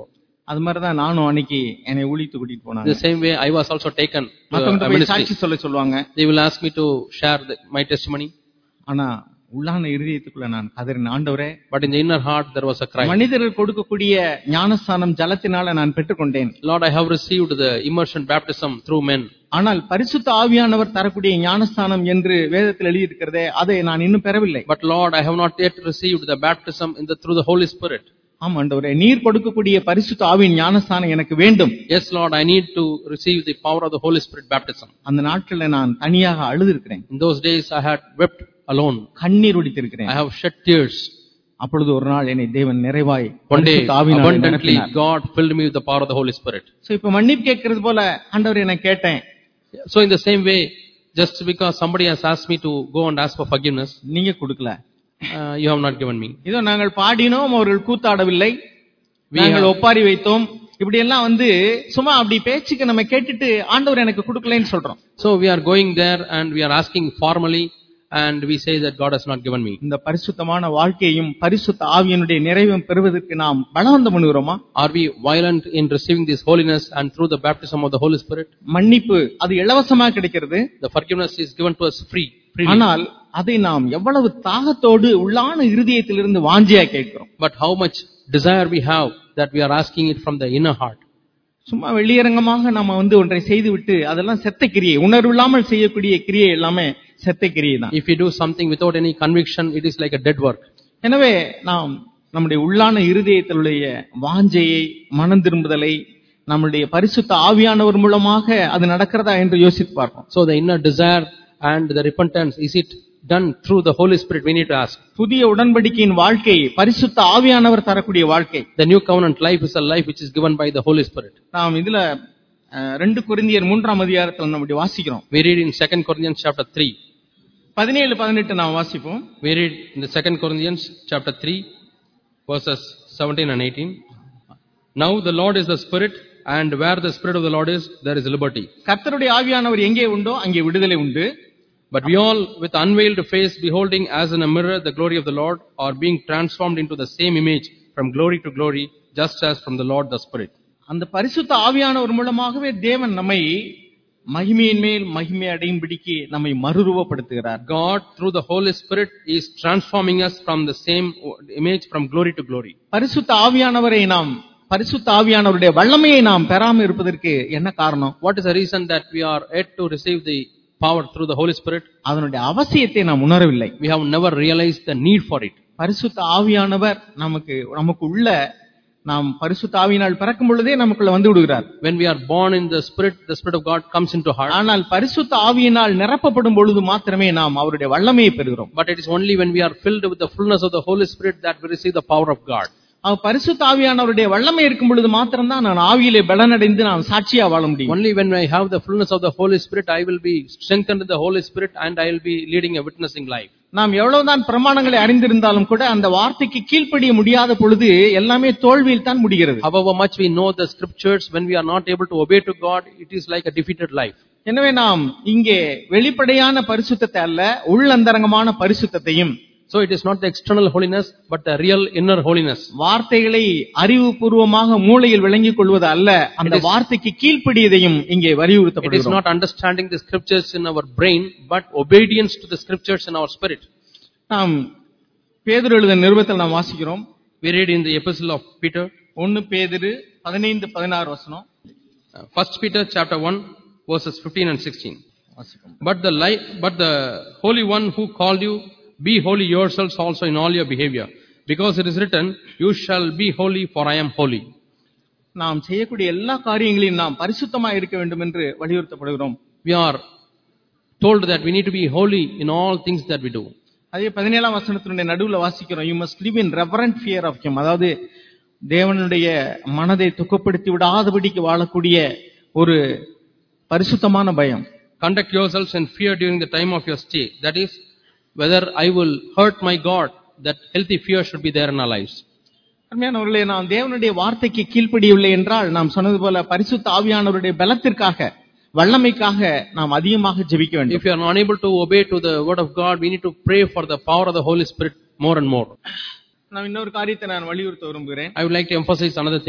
அது மாதிரிதான் நானும் அன்னைக்கு என்னை ஊழித்து கூட்டிட்டு In போனாங்க the same way, I was also taken to a மத்தவங்க போய் ministry. சாட்சி சொல்ல சொல்லுவாங்க They will ask me to share the, my testimony. ஆனா உள்ளான இருதயத்துக்குள்ள நான் கதறின ஆண்டவரே But in the inner heart, there was a cry. மனிதர்கள் கொடுக்கக்கூடிய ஞானஸ்தானம் ஜலத்தினால நான் பெற்றுக்கொண்டேன் Lord, I have received the immersion baptism through men. ஆனால் பரிசுத்த ஆவியானவர் தரக்கூடிய ஞானஸ்தானம் என்று வேதத்தில் எழுதியிருக்கிறதே அதை நான் இன்னும் பெறவில்லை But Lord, I have not yet received the baptism in the, through the Holy Spirit. ஆமா ஆண்டவரே நீர் கொடுக்கக்கூடிய பரிசுத்த ஆவியின் ஞானஸ்தானம் எனக்கு வேண்டும் Yes, Lord, I need to receive the power of the Holy Spirit baptism. அந்த நாட்கள்ல நான் தனியாக அழுதிருக்கிறேன் In those days, I had wept alone. கண்ணீர் ஒடித்திருக்கிறேன் I have shed tears. அப்பொழுது ஒரு நாள் என்னை தேவன் நிறைவாய் One day, பரிசுத்த ஆவியினாலே abundantly, நிரப்பினார். God filled me with the power of the Holy Spirit. So, இப்ப மன்னிப்பு கேட்கறது போல ஆண்டவரே நான் கேட்டேன் So in the same way, just because somebody has asked me to go and ask for forgiveness, நீங்க கொடுக்கல uh, you have not given me. இதோ நாங்கள் பாடினோம் அவர்கள் கூத்தாடவில்லை We நாங்கள் have- ஒப்பாரி வைத்தோம் இப்படி எல்லாம் வந்து சும்மா அப்படி பேச்சுக்கு நம்ம கேட்டுட்டு ஆண்டவர் எனக்கு கொடுக்கலன்னு சொல்றோம் So we are going there and we are asking formally and we say that God has not given me. இந்த பரிசுத்தமான வாழ்க்கையையும் பரிசுத்த ஆவியனுடைய நிறைவும் பெறுவதற்கு நாம் பலவந்தம் பண்ணுகிறோமா Are we violent in receiving this holiness and through the baptism of the Holy Spirit? மன்னிப்பு அது இலவசமா கிடைக்கிறது The forgiveness is given to us free. freely. ஆனால் அதை நாம் எவ்வளவு தாகத்தோடு உள்ளான இருதயத்திலிருந்து வாஞ்சியா கேட்கிறோம் But how much desire we have that we are asking it from the inner heart. சும்மா வெளியரங்கமாக நம்ம வந்து ஒன்றை செய்துவிட்டு அதெல்லாம் செத்த கிரியை உணர்வு இல்லாமல் செய்யக்கூடிய கிரியை எல்லாமே செத்த கிரியை தான் If we do something without any conviction, it is like a dead work. எனவே நாம் நம்முடைய உள்ளான இருதயத்திலுடைய வாஞ்சையை மனம் திரும்புதலை நம்முடைய பரிசுத்த ஆவியானவர் மூலமாக அது நடக்கிறதா என்று யோசித்து பார்ப்போம் So the inner desire and the repentance, is it done through the Holy Spirit? We need to ask. புதிய உடன்படிக்கையின் வாழ்க்கை பரிசுத்த ஆவியானவர் தரக்கூடிய வாழ்க்கை The new covenant life is a life which is given by the Holy Spirit. நாம் இதுல அஹ், ரெண்டு குருந்தியர் மூன்றாம் அதிகாரத்தில் நம்ம இப்படி வாசிக்கிறோம் We read in 2 Corinthians chapter 3. பதினேழு பதினெட்டு நாம் வாசிப்போம் We read in the 2 Corinthians chapter 3 verses 17 and 18. Now the Lord is the Spirit and where the Spirit of the Lord is, there is liberty. கர்த்தருடைய ஆவியானவர் எங்கே உண்டோ அங்கே விடுதலை உண்டு But we all with unveiled face beholding as in a mirror the glory of the Lord are being transformed into the same image from glory to glory just as from the Lord the Spirit. அந்த பரிசுத்த ஆவியானவர் மூலமாகவே தேவன் நம்மை மகிமையின் மேல் மகிமை அடையும்படிக்கு நம்மை மறுரூபப்படுத்துகிறார் God through the Holy Spirit is transforming us from the same image from glory to glory. பரிசுத்த ஆவியானவரை நாம் பரிசுத்த ஆவியானவருடைய வல்லமையை நாம் பெறாமல் இருப்பதற்கு என்ன காரணம் What is the reason that we are yet to receive the power through the Holy Spirit? அதனுடைய அவசியத்தை நாம் உணரவில்லை We have never realized the need for it. பரிசுத்த ஆவியானவர் நமக்கு நமக்கு உள்ள நாம் பரிசுத்த ஆவியினால் பிறக்கும் பொழுதே நமக்குள்ள வந்து விடுகிறார் When we are born in the Spirit, the Spirit of God comes into heart. ஆனால் பரிசுத்த ஆவியினால் நிரப்பப்படும் பொழுது மாத்திரமே நாம் அவருடைய வல்லமையை பெறுகிறோம் But it is only when we are filled with the fullness of the Holy Spirit that we receive the power of God. அவ பரிசுத்த ஆவியானவருடைய வல்லமை இருக்கும் பொழுது மாத்திரம்தான் நான் ஆவியிலே பலனடைந்து நான் சாட்சியா வாழ முடியும் Only when I have the fullness of the Holy Spirit, I will be strengthened in the Holy Spirit and I will be leading a witnessing life. நாம் எவ்வளவுதான் பிரமாணங்களை அறிந்திருந்தாலும் கூட அந்த வார்த்தைக்கு கீழ்ப்படிய முடியாத பொழுது எல்லாமே தோல்வியில் தான் முடிகிறது However much we know the scriptures, when we are not able to obey to God, it is like a defeated life. எனவே நாம் இங்கே வெளிப்படையான பரிசுத்தத்தை அல்ல உள்ளந்தரங்கமான பரிசுத்தத்தையும் So it is not the external holiness, but the real inner holiness. வார்த்தைகளை அறிவுபூர்வமாக மூளையில் விளங்கிக் கொள்வது அல்ல அந்த வார்த்தைக்கு கீழ்ப்படியதையும் இங்கே It is வலியுறுத்தப்படுகிறது not understanding the scriptures in our brain, but obedience to the scriptures in our spirit. நாம் பேதுரு எழுத நிருபத்தில் நாம் வாசிக்கிறோம் We read in the epistle of Peter, ஒன்னு பேதுரு பதினைந்து பதினாறு வசனம் uh, First Peter chapter 1, verses 15 and 16. வாசிப்போம் But the light, but the Holy One who called you, be holy yourselves also in all your behavior. Because it is written, you shall be holy for I am holy. நாம் செய்யக்கூடிய எல்லா காரியங்களையும் நாம் பரிசுத்தமா இருக்க வேண்டும் என்று வலியுறுத்தப்படுகிறோம் We are told that we need to be holy in all things that we do. அதே பதினேழாம் வசனத்தினுடைய நடுவுல வாசிக்கிறோம் you must live in reverent fear of him அதாவது தேவனுடைய மனதை துக்கப்படுத்தி விடாதபடிக்கு வாழக்கூடிய ஒரு பரிசுத்தமான பயம் Conduct yourselves in fear during the time of your stay. That is, whether I will hurt my God, that healthy fear should be there in our lives. அருமையானவர்களே நாம் தேவனுடைய வார்த்தைக்கு கீழ்ப்படியவில்லை என்றால் நாம் சொன்னது போல பரிசுத்த ஆவியானவருடைய பலத்திற்காக வல்லமைக்காக நாம் அதிகமாக ஜெபிக்க வேண்டும் If you are unable to obey to the word of God, we need to pray for the power of the Holy Spirit more and more. நான் இன்னொரு காரியத்தை நான் வலியுறுத்த விரும்புகிறேன் I would like to emphasize another thing.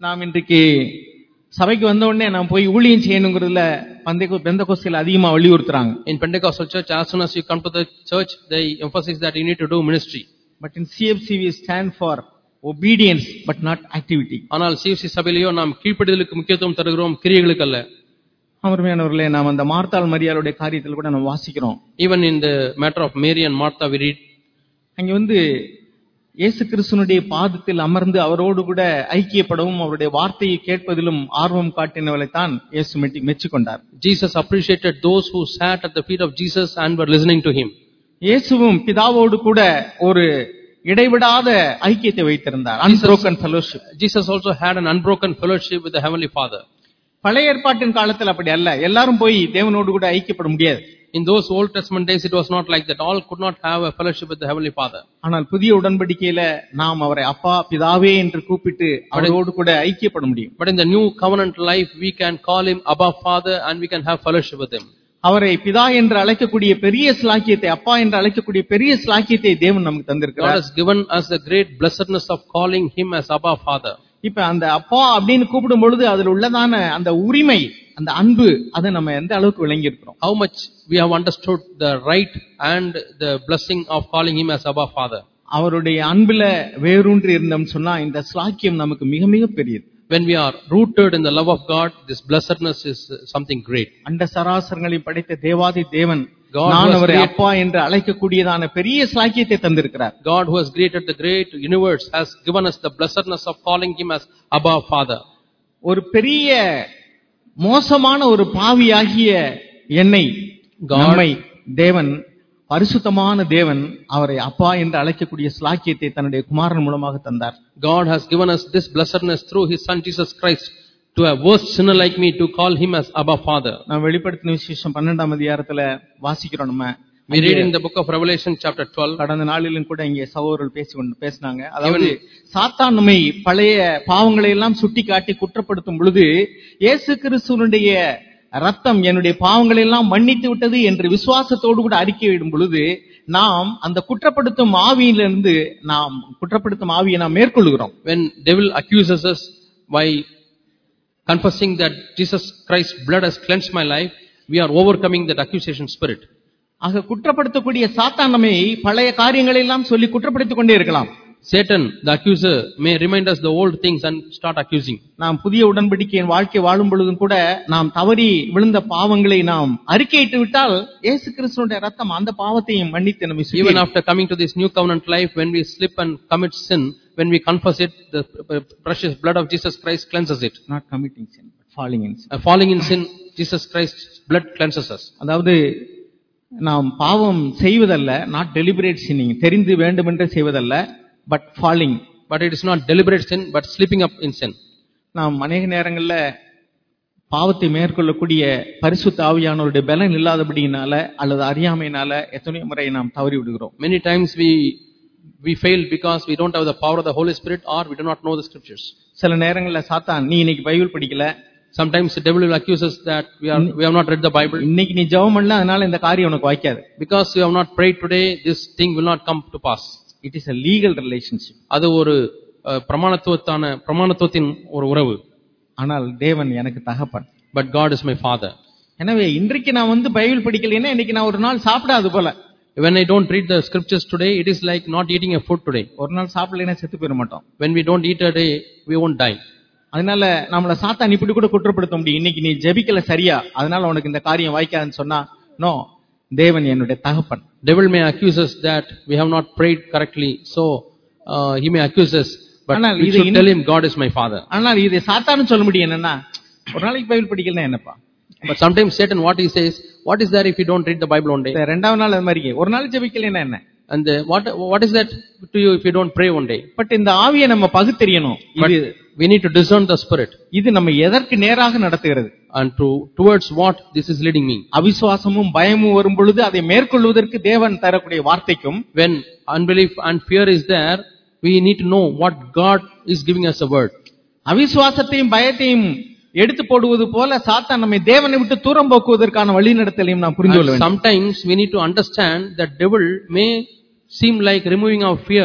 நாம் இன்றைக்கு சபைக்கு வந்த உடனே நாம் போய் ஊழியம் செய்யணுங்கிறதுல பந்தை பெந்த கோஸ்தில் அதிகமா வலியுறுத்துறாங்க In Pentecostal church, as soon as you come to the church, they emphasize that you need to do ministry. But in CFC we stand for obedience but not activity ஆனால் சிஎஃப்சி சபையிலேயோ நாம் கீழ்ப்படிதலுக்கு முக்கியத்துவம் தருகிறோம் கிரியைகளுக்கு அல்ல அமர்மையானவர்களே நாம் அந்த மார்த்தாள் மரியாளுடைய காரியத்தில் கூட நம்ம வாசிக்கிறோம் Even in the matter of Mary and Martha, we read, அங்க வந்து இயேசு கிறிஸ்துனுடைய பாதத்தில் அமர்ந்து அவரோடு கூட ஐக்கியப்படவும் அவருடைய வார்த்தையை கேட்பதிலும் ஆர்வம் காட்டினவளைத்தான் இயேசு மெட்டி மெச்சிக்கொண்டார் Jesus appreciated those who sat at the feet of Jesus and were listening to him. இயேசுவும் பிதாவோடு கூட ஒரு இடைவிடாத ஐக்கியத்தை வைத்திருந்தார் unbroken fellowship Jesus also had an unbroken fellowship with the Heavenly Father. பழைய ஏற்பாட்டின் காலத்தில் அப்படி அல்ல எல்லாரும் போய் தேவனோடு கூட ஐக்கியப்பட முடியாது In those Old Testament days, it was not like that. All could not have a fellowship with the Heavenly Father. ஆனால் புதிய உடன்படிக்கையில நாம் அவரை அப்பா பிதாவே என்று கூப்பிட்டு அவரோடு கூட ஐக்கியப்பட முடியும் But in the new covenant life, we can call him Abba Father and we can have fellowship with him. அவரை பிதா என்று அழைக்கக்கூடிய பெரிய ஸ்லாக்கியத்தை அப்பா என்று அழைக்கக்கூடிய பெரிய ஸ்லாக்கியத்தை தேவன் நமக்கு God தந்திருக்கிறார் has given us the great blessedness of calling him as Abba Father. இப்ப அந்த அப்பா அப்படின்னு கூப்பிடும் பொழுது அதுல உள்ளதான அந்த உரிமை அந்த அன்பு அதை நம்ம எந்த அளவுக்கு விளங்கி இருக்கிறோம் How much we have understood the right and the blessing of calling him as Abba Father. அவருடைய அன்புல வேரூன்றி இருந்தோம்னு சொன்னா இந்த ஸ்லாக்கியம் நமக்கு மிக மிக பெரியது When we are rooted in the love of God, this blessedness is uh, something great. அண்ட சராசரங்களை படைத்த தேவாதி தேவன் God நான் was அவரை great. அப்பா என்று அழைக்கக்கூடியதான பெரிய ஸ்லாக்கியத்தை தந்திருக்கிறார் God who has created the great universe has given us the blessedness of calling him as Abba Father. ஒரு பெரிய மோசமான ஒரு பாவியாகிய என்னை God- நம்மை தேவன் பரிசுத்தமான தேவன் அவரை அப்பா என்று அழைக்கக்கூடிய ஸ்லாக்கியத்தை தன்னுடைய குமாரன் மூலமாக தந்தார் God has given us this blessedness through his son Jesus Christ to a worst sinner like me to call him as Abba Father. நாம் வெளிப்படுத்தின விசேஷம் பன்னெண்டாம் அதிகாரத்துல வாசிக்கிறோம் நம்ம We read in the book of Revelation chapter 12. கடந்த நாளிலும் கூட இங்கே சகோதரர்கள் பேசி கொண்டு பேசினாங்க அதாவது சாத்தான் நம்மை பழைய பாவங்களை எல்லாம் சுட்டி காட்டி குற்றப்படுத்தும் பொழுது இயேசு கிறிஸ்துவனுடைய ரத்தம் என்னுடைய பாவங்களை எல்லாம் மன்னித்து விட்டது என்று விசுவாசத்தோடு கூட அறிக்கையிடும் பொழுது நாம் அந்த குற்றப்படுத்தும் ஆவியிலிருந்து நாம் குற்றப்படுத்தும் ஆவியை நாம் மேற்கொள்கிறோம் When devil accuses us by confessing that Jesus Christ's blood has cleansed my life, we are overcoming that accusation spirit. ஆக குற்றப்படுத்தக்கூடிய சாத்தான் நம்மை பழைய காரியங்களை எல்லாம் சொல்லி குற்றப்படுத்திக் கொண்டே இருக்கலாம் Satan, the accuser, may remind us the old things and start accusing. நாம் புதிய உடன்படிக்கையின் வாழ்க்கை வாழும் பொழுதும் கூட நாம் தவறி விழுந்த பாவங்களை நாம் அறிக்கையிட்டு விட்டால் இயேசு கிறிஸ்துடைய ரத்தம் அந்த பாவத்தையும் மன்னித்து நம்மை Even சுத்திகரிக்கும். after coming to this new covenant life, when we slip and commit sin, when we confess it, the precious blood of Jesus Christ cleanses it. not committing sin but falling in sin Uh, falling in sin, Jesus Christ's blood cleanses us. அதாவது நாம் பாவம் செய்வதல்ல not deliberate sinning தெரிந்து வேண்டுமென்றே செய்வதல்ல but falling But it is not deliberate sin, but slipping up in sin. நாம் அநேக நேரங்கள்ல பாவத்தை மேற்கொள்ளக்கூடிய பரிசுத்த ஆவியானவருடைய பலன் இல்லாதபடியினால அல்லது அறியாமையினால எத்தனையோ முறை நாம் தவறி விடுகிறோம் Many times we we fail because we don't have the power of the Holy Spirit or we do not know the scriptures. சில நேரங்கள்ல சாத்தான் நீ இன்னைக்கு பைபிள் படிக்கல Sometimes the devil will accuse us that we are we have not read the Bible. இன்னைக்கு நீ ஜெபம் பண்ணல அதனால இந்த காரியம் உனக்கு வாய்க்காது Because you have not prayed today, this thing will not come to pass. It is a legal relationship அது ஒரு அஹ், பிரமாணத்துவத்தான பிரமாணத்துவத்தின் ஒரு உறவு ஆனால் தேவன் எனக்கு தகப்பன் but God is my father எனவே இன்றைக்கு நான் வந்து பைபிள் படிக்கலைன்னா இன்னைக்கு நான் ஒரு நாள் சாப்பிடாது போல when i don't read the scriptures today it is like not eating a food today ஒரு நாள் சாப்பிடலைன்னா செத்து போயிட மாட்டோம் when we don't eat a day we won't die அதனால நம்மள சாத்தான் இப்படி கூட குற்றப்படுத்த முடியும் இன்னைக்கு நீ ஜெபிக்கல சரியா அதனால உனக்கு இந்த காரியம் வாய்க்காதுன்னு சொன்னா நோ தேவன் என்னுடைய தகப்பன் devil may accuse us that we have not prayed correctly so uh, he may accuse us but ஆனால் we இது should இன்னும்- tell him god is my father ஆனால் இது சாத்தான்னு சொல்ல முடியும் என்னன்னா ஒரு நாளைக்கு பைபிள் படிக்கலன்னா என்னப்பா but sometimes satan what he says what is there if you don't read the bible one day இந்த ரெண்டாவது நாள் அது மாதிரி ஒரு நாள் ஜெபிக்கலைன்னா என்ன and uh, what what is that to you if you don't pray one day பட் இந்த ஆவியை நம்ம பகுத்தறியணும் but இது we need to discern the spirit இது நம்ம எதற்கு நேராக நடத்துகிறது and to towards what this is leading me அவிசுவாசமும் பயமும் வரும் பொழுது அதை மேற்கொள்வதற்கு தேவன் தரக்கூடிய வார்த்தைக்கும் when unbelief and fear is there we need to know what god is giving us a word அவிசுவாசத்தையும் பயத்தையும் எடுத்து போடுவது போல சாத்தான் நம்மை தேவனை விட்டு தூரம் போக்குவதற்கான வழிநடத்தலையும் நாம் புரிந்து கொள்ள And வேண்டும் sometimes we need to understand that devil may seem like removing our fear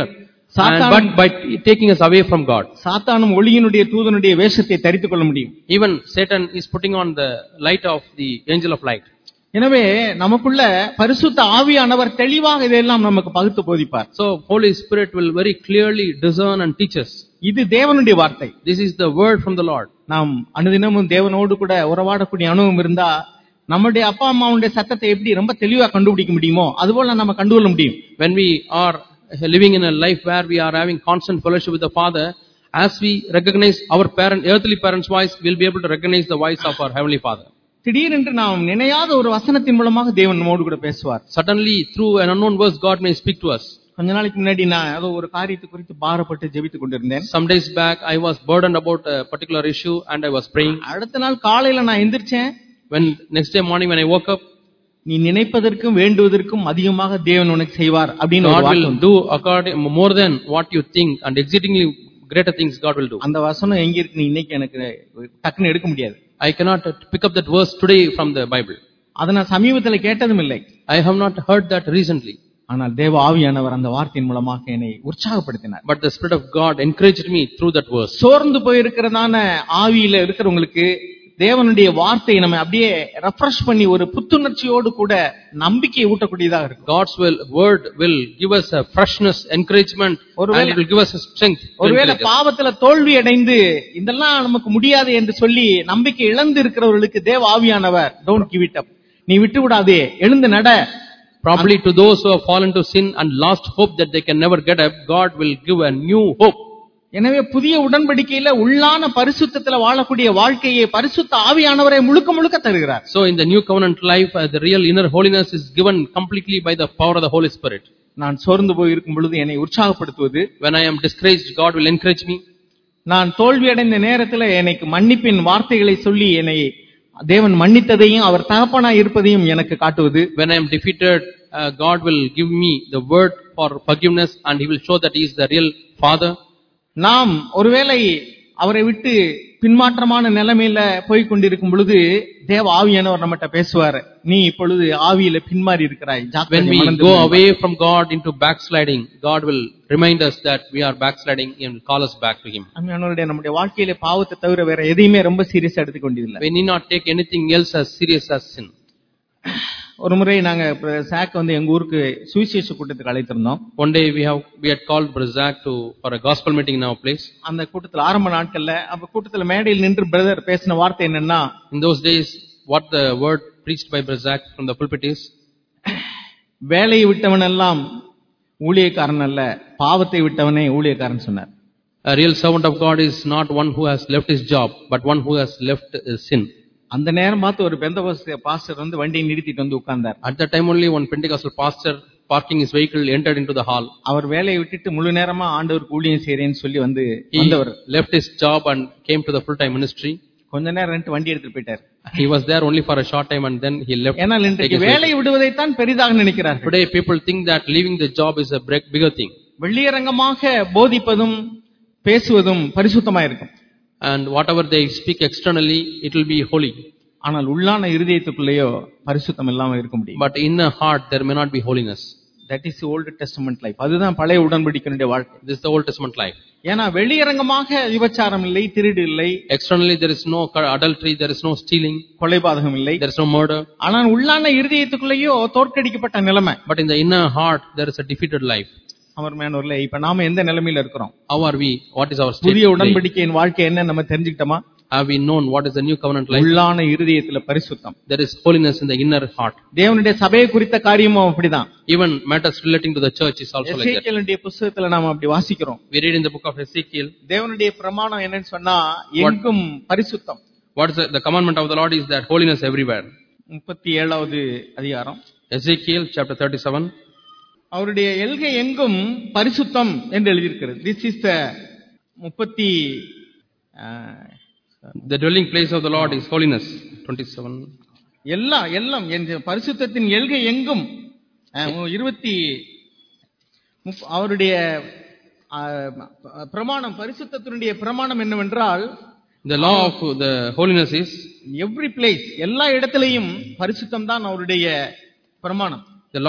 and, சாத்தானும் but by taking us away from God. சாத்தானும் ஒளியினுடைய தூதனுடைய வேஷத்தை தரித்துக் கொள்ள முடியும் Even Satan is putting on the light of the angel of light. எனவே நமக்குள்ள பரிசுத்த ஆவியானவர் தெளிவாக இதெல்லாம் நமக்கு பகுத்து போதிப்பார் So Holy Spirit will very clearly discern and teach us. இது தேவனுடைய வார்த்தை This is the word from the Lord. நாம் அனுதினமும் தேவனோடு கூட உறவாடக்கூடிய அனுபவம் இருந்தா நம்முடைய அப்பா அம்மாவுடைய சத்தத்தை எப்படி ரொம்ப தெளிவா கண்டுபிடிக்க முடியுமோ அதுபோல நம்ம கண்டுகொள்ள முடியும் When we are living in a life where we are having constant fellowship with the Father, as we recognize our parent, earthly parents' voice, we'll be able to recognize the voice of our Heavenly Father. திடீரென்று நாம் நினையாத ஒரு வசனத்தின் மூலமாக தேவன் நம்மோடு கூட பேசுவார் Suddenly, through an unknown verse, God may speak to us. கொஞ்ச நாளைக்கு முன்னாடி நான் ஏதோ ஒரு காரியத்தை குறித்து பாரப்பட்டு ஜெபித்துக் கொண்டிருந்தேன் Some days back, I was burdened about a particular issue and I was praying. அடுத்த நாள் காலையில நான் எந்திரிச்சேன் When next day morning when I woke up, நீ நினைப்பதற்கும் வேண்டுவதற்கும் அதிகமாக தேவன் உனக்கு செய்வார் அப்படின்னு ஒரு God வாக்கு will வந்து. do according more than what you think and exceedingly greater things God will do. அந்த வசனம் எங்க இருக்கு இன்னைக்கு எனக்கு டக்குன்னு எடுக்க முடியாது I cannot pick up that verse today from the Bible. அதை நான் சமீபத்துல கேட்டதும் இல்லை I have not heard that recently. ஆனால் தேவ ஆவியானவர் அந்த வார்த்தையின் மூலமாக என்னை உற்சாகப்படுத்தினார் But the Spirit of God encouraged me through that verse. சோர்ந்து போயிருக்கிறதான ஆவியில இருக்கிறவங்களுக்கு தேவனுடைய வார்த்தையை நம்ம அப்படியே ரெஃப்ரெஷ் பண்ணி ஒரு புத்துணர்ச்சியோடு கூட நம்பிக்கையை ஊட்டக்கூடியதாக இருக்கும் God's will, word will give us a freshness, encouragement, and ஒருவேளை- it will give us a strength. to ஒருவேளை encourage us. பாவத்துல தோல்வி அடைந்து இதெல்லாம் நமக்கு முடியாது என்று சொல்லி நம்பிக்கை இழந்து இருக்கிறவர்களுக்கு தேவ ஆவியானவர் டோன்ட் கிவ் இட் அப் நீ விட்டு விடாதே எழுந்து நட Probably to those who have fallen to sin and lost hope that they can never get up, God will give a new hope. எனவே புதிய உடன்படிக்கையில உள்ளான பரிசுத்தத்துல வாழக்கூடிய வாழ்க்கையை பரிசுத்த ஆவியானவரை முழுக்க முழுக்க தருகிறார் So in the new covenant life, uh, the real inner holiness is given completely by the power of the Holy Spirit. நான் சோர்ந்து போய் இருக்கும் பொழுது என்னை உற்சாகப்படுத்துவது When I am discouraged, God will encourage me. நான் தோல்வி அடைந்த நேரத்துல எனக்கு மன்னிப்பின் வார்த்தைகளை சொல்லி என்னை தேவன் மன்னித்ததையும் அவர் தகப்பனா இருப்பதையும் எனக்கு காட்டுவது When I am defeated, uh, God will give me the word for forgiveness and He will show that He is the real Father. நாம் ஒருவேளை அவரை விட்டு பின்மாற்றமான நிலைமையில போய் கொண்டிருக்கும் பொழுது தேவ ஆவியானவர் நம்மகிட்ட பேசுவார் நீ இப்பொழுது ஆவியில பின்மாறி இருக்கிறாய் When ஜாக்கிரதை, we மனம் go திரும்பு." away from God into backsliding, God will remind us that we are backsliding and will call us back to Him. அருமையானவர்களே, நம்முடைய வாழ்க்கையில பாவத்தை தவிர வேற எதையுமே ரொம்ப சீரியஸா எடுத்துக் கொண்டதில்லை We need not take anything else as serious as sin. ஒரு முறை நாங்க இப்ப சாக் வந்து எங்க ஊருக்கு சுவிசேஷ கூட்டத்துக்கு அழைத்திருந்தோம் One day we have we had called Brazak to for a gospel meeting in our place. அந்த கூட்டத்துல ஆரம்ப நாட்கள்ல அப்ப கூட்டத்துல மேடையில் நின்று பிரதர் பேசின வார்த்தை என்னன்னா In those days, what the word preached by Brazak from the pulpit is, வேலையை விட்டவன் எல்லாம் ஊழியக்காரன் அல்ல பாவத்தை விட்டவனே ஊழியக்காரன் சொன்னார் a real servant of God is not one who has left his job, but one who has left his sin. அந்த நேரம் பார்த்து ஒரு பெந்த பாஸ்டர் வந்து வண்டியை நிறுத்திட்டு வந்து உட்கார்ந்தார் At that time only, one Pentecostal pastor parking his vehicle entered into the hall. அவர் வேலையை விட்டுட்டு முழு நேரமா ஆண்டவருக்கு ஊழியம் செய்றேன்னு சொல்லி வந்து He வந்தவர் left his job and came to the full-time ministry. கொஞ்ச நேரம் ரெண்டு வண்டி எடுத்துட்டு போயிட்டார் He was there only for a short time and then he left. ஏன்னா take இன்றைக்கு his vehicle. வேலையை விடுவதைத்தான் பெரிதாக நினைக்கிறார்கள் Today people think that leaving the job is a big- bigger thing. வெள்ளியரங்கமாக போதிப்பதும் பேசுவதும் பரிசுத்தமா இருக்கும் And whatever they speak externally, it will be holy. ஆனால் உள்ளான இருதயத்துக்குள்ளேயோ பரிசுத்தம் இல்லாம இருக்க முடியும் But in the heart, there may not be holiness. That is Old Testament life அதுதான் பழைய உடன்படிக்கையினுடைய வாழ்க்கை This is the Old Testament life. ஏன்னா வெளியரங்கமாக விபச்சாரம் இல்லை திருடு இல்லை Externally, there is no cu- adultery, there is no stealing, கொலைபாதகம் இல்லை there is no murder. ஆனால் உள்ளான இருதயத்துக்குள்ளேயோ தோற்கடிக்கப்பட்ட நிலைமை But in the inner heart, there is a defeated life. அவர் மேனூர்ல இப்ப நாம எந்த நிலைமையில இருக்கிறோம் How are we? What is our state? புதிய today? உடன்படிக்கையின் வாழ்க்கை என்ன நம்ம தெரிஞ்சுக்கிட்டோமா Have we known what is the new covenant life? உள்ளான இருதயத்துல பரிசுத்தம் There is holiness in the inner heart. தேவனுடைய சபையை குறித்த காரியமும் அப்படிதான் Even matters relating to the church is also like that. எசேக்கியேலுடைய புஸ்தகத்துல நாம அப்படி வாசிக்கிறோம் We read in the book of Ezekiel, தேவனுடைய பிரமாணம் என்னன்னு சொன்னா எங்கும் பரிசுத்தம் what is the, the commandment of the Lord is that holiness everywhere. முப்பத்தி ஏழாவது அதிகாரம் Ezekiel chapter 37. அவருடைய எல்கை எங்கும் பரிசுத்தம் என்று எழுதியிருக்கிறது திஸ் இஸ் த முப்பத்தி ஆஹ், The dwelling place of the Lord is holiness. 27. எல்லாம் எல்லாம் என் பரிசுத்தத்தின் எல்கை எங்கும் ஆஹ், இருபத்தி முப்ப- அவருடைய ஆஹ், பிரமாணம் பரிசுத்தத்தினுடைய பிரமாணம் என்னவென்றால் The law of the holiness is every place எல்லா இடத்திலையும் பரிசுத்தம் தான் அவருடைய பிரமாணம் the Lord's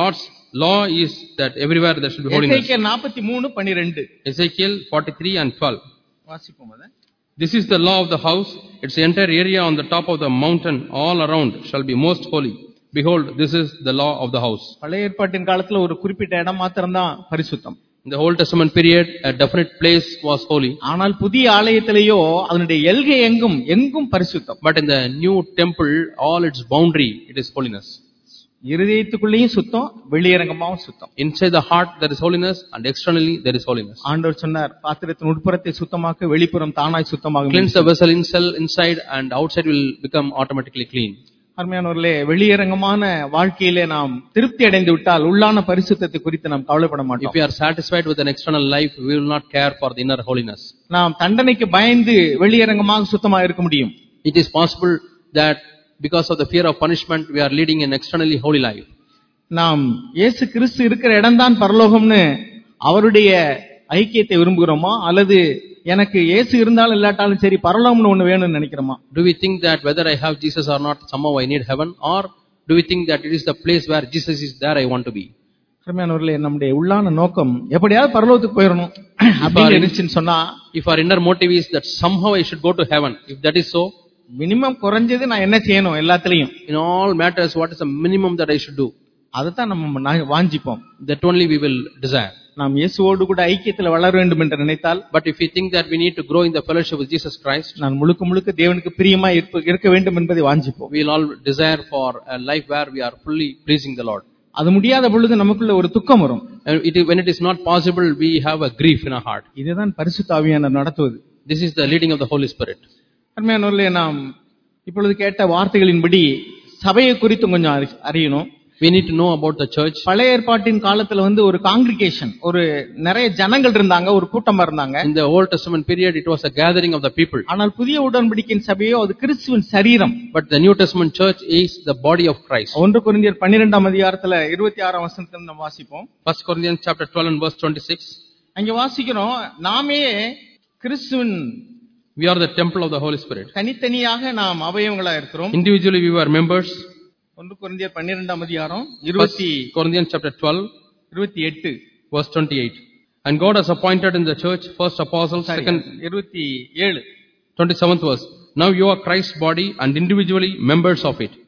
Law is that everywhere there should be holiness. எசேக்கியேல் நாற்பத்தி மூணு பனிரெண்டு Ezekiel 43 and 12. வாசிப்போம் அதை This is the law of the house. Its entire area on the top of the mountain all around shall be most holy. Behold, this is the law of the house. பழைய ஏற்பாட்டின் காலத்துல ஒரு குறிப்பிட்ட இடம் மாத்திரம்தான் பரிசுத்தம் In the Old Testament period, a definite place was holy. ஆனால் புதிய ஆலயத்திலேயோ அதனுடைய எல்கை எங்கும் எங்கும் பரிசுத்தம் But in the new temple, all its boundary, it is holiness. இருதயத்துக்குள்ளேயும் சுத்தம் வெளியரங்கமாவும் சுத்தம் Inside the heart, there is holiness, and externally, there is holiness. ஆண்டவர் சொன்னார் பாத்திரத்தின் உட்புறத்தை சுத்தமாக்க வெளிப்புறம் தானாய் சுத்தமாகும் Cleanse the vessel inside, inside and outside will become automatically clean. அருமையானவர்களே வெளியரங்கமான வாழ்க்கையிலே நாம் திருப்தி அடைந்து விட்டால் உள்ளான பரிசுத்தத்தை குறித்து நாம் கவலைப்பட If மாட்டோம் we are satisfied with an external life, we will not care for the inner holiness. நாம் தண்டனைக்கு பயந்து வெளியரங்கமாக சுத்தமாக இருக்க முடியும் It is possible that because of the fear of punishment, we are leading an externally holy life. நாம் இயேசு கிறிஸ்து இருக்கிற இடம்தான் பரலோகம்னு அவருடைய ஐக்கியத்தை விரும்புகிறோமா அல்லது எனக்கு இயேசு இருந்தாலும் இல்லாட்டாலும் சரி பரலோகம்னு ஒண்ணு வேணும்னு நினைக்கிறோமா Do we think that whether I have Jesus or not, somehow I need heaven? Or do we think that it is the place where Jesus is there I want to be? அருமையானவர்களே நம்முடைய உள்ளான நோக்கம் எப்படியாவது பரலோகத்துக்கு போயிடணும் அப்படின்னு இருந்துச்சுன்னு சொன்னா If our inner motive is that somehow I should go to heaven, if that is so, minimum குறைஞ்சது நான் என்ன செய்யணும் எல்லாத்துலயும் in all matters, what is the minimum that I should do? அதைத்தான் நம்ம நா- வாஞ்சிப்போம் That only we will desire. நாம் இயேசுவோடு கூட ஐக்கியத்தில் வளர வேண்டும் என்று நினைத்தால் But if we think that we need to grow in the fellowship with Jesus Christ, நான் முழுக்க முழுக்க தேவனுக்கு பிரியமா இருப்ப- இருக்க வேண்டும் என்பதை வாஞ்சிப்போம் we will all desire for a life where we are fully pleasing the Lord. அது முடியாத பொழுது நமக்குள்ள ஒரு துக்கம் வரும் And it, is- when it is not possible, we have a grief in our heart. இதுதான் பரிசுத்த ஆவியானவர் நடத்துவது This is the leading of the Holy Spirit. அருமையானவர்களே நாம் இப்பொழுது கேட்ட வார்த்தைகளின்படி சபையை குறித்து கொஞ்சம் அறி- அறியணும் We need to know about the church. பழைய ஏற்பாட்டின் காலத்துல வந்து ஒரு காங்கிரிகேஷன் ஒரு நிறைய ஜனங்கள் இருந்தாங்க ஒரு கூட்டமா இருந்தாங்க In the Old Testament period, it was a gathering of the people. ஆனால் புதிய உடன்படிக்கையின் சபையோ அது கிறிஸ்துவின் சரீரம் But the New Testament church is the body of Christ. ஒன்று குருந்தியர் பன்னிரெண்டாம் அதிகாரத்துல இருபத்தி ஆறாம் வசனத்துல நம்ம வாசிப்போம் 1 Corinthians chapter 12 and verse 26. அங்க வாசிக்கிறோம் நாமே கிறிஸ்துவின் We are the temple of the Holy Spirit. தனித்தனியாக நாம் அவயவங்களா இருக்கிறோம் Individually, we were members. ஒன்று குருந்தியர் பன்னிரெண்டாம் அதிகாரம் 1 இருபத்தி Corinthians chapter 12, இருபத்தி எட்டு verse 28. And God has appointed in the church first apostles, second, இருபத்தி ஏழு 27th verse. Now you are Christ's body and individually members of it.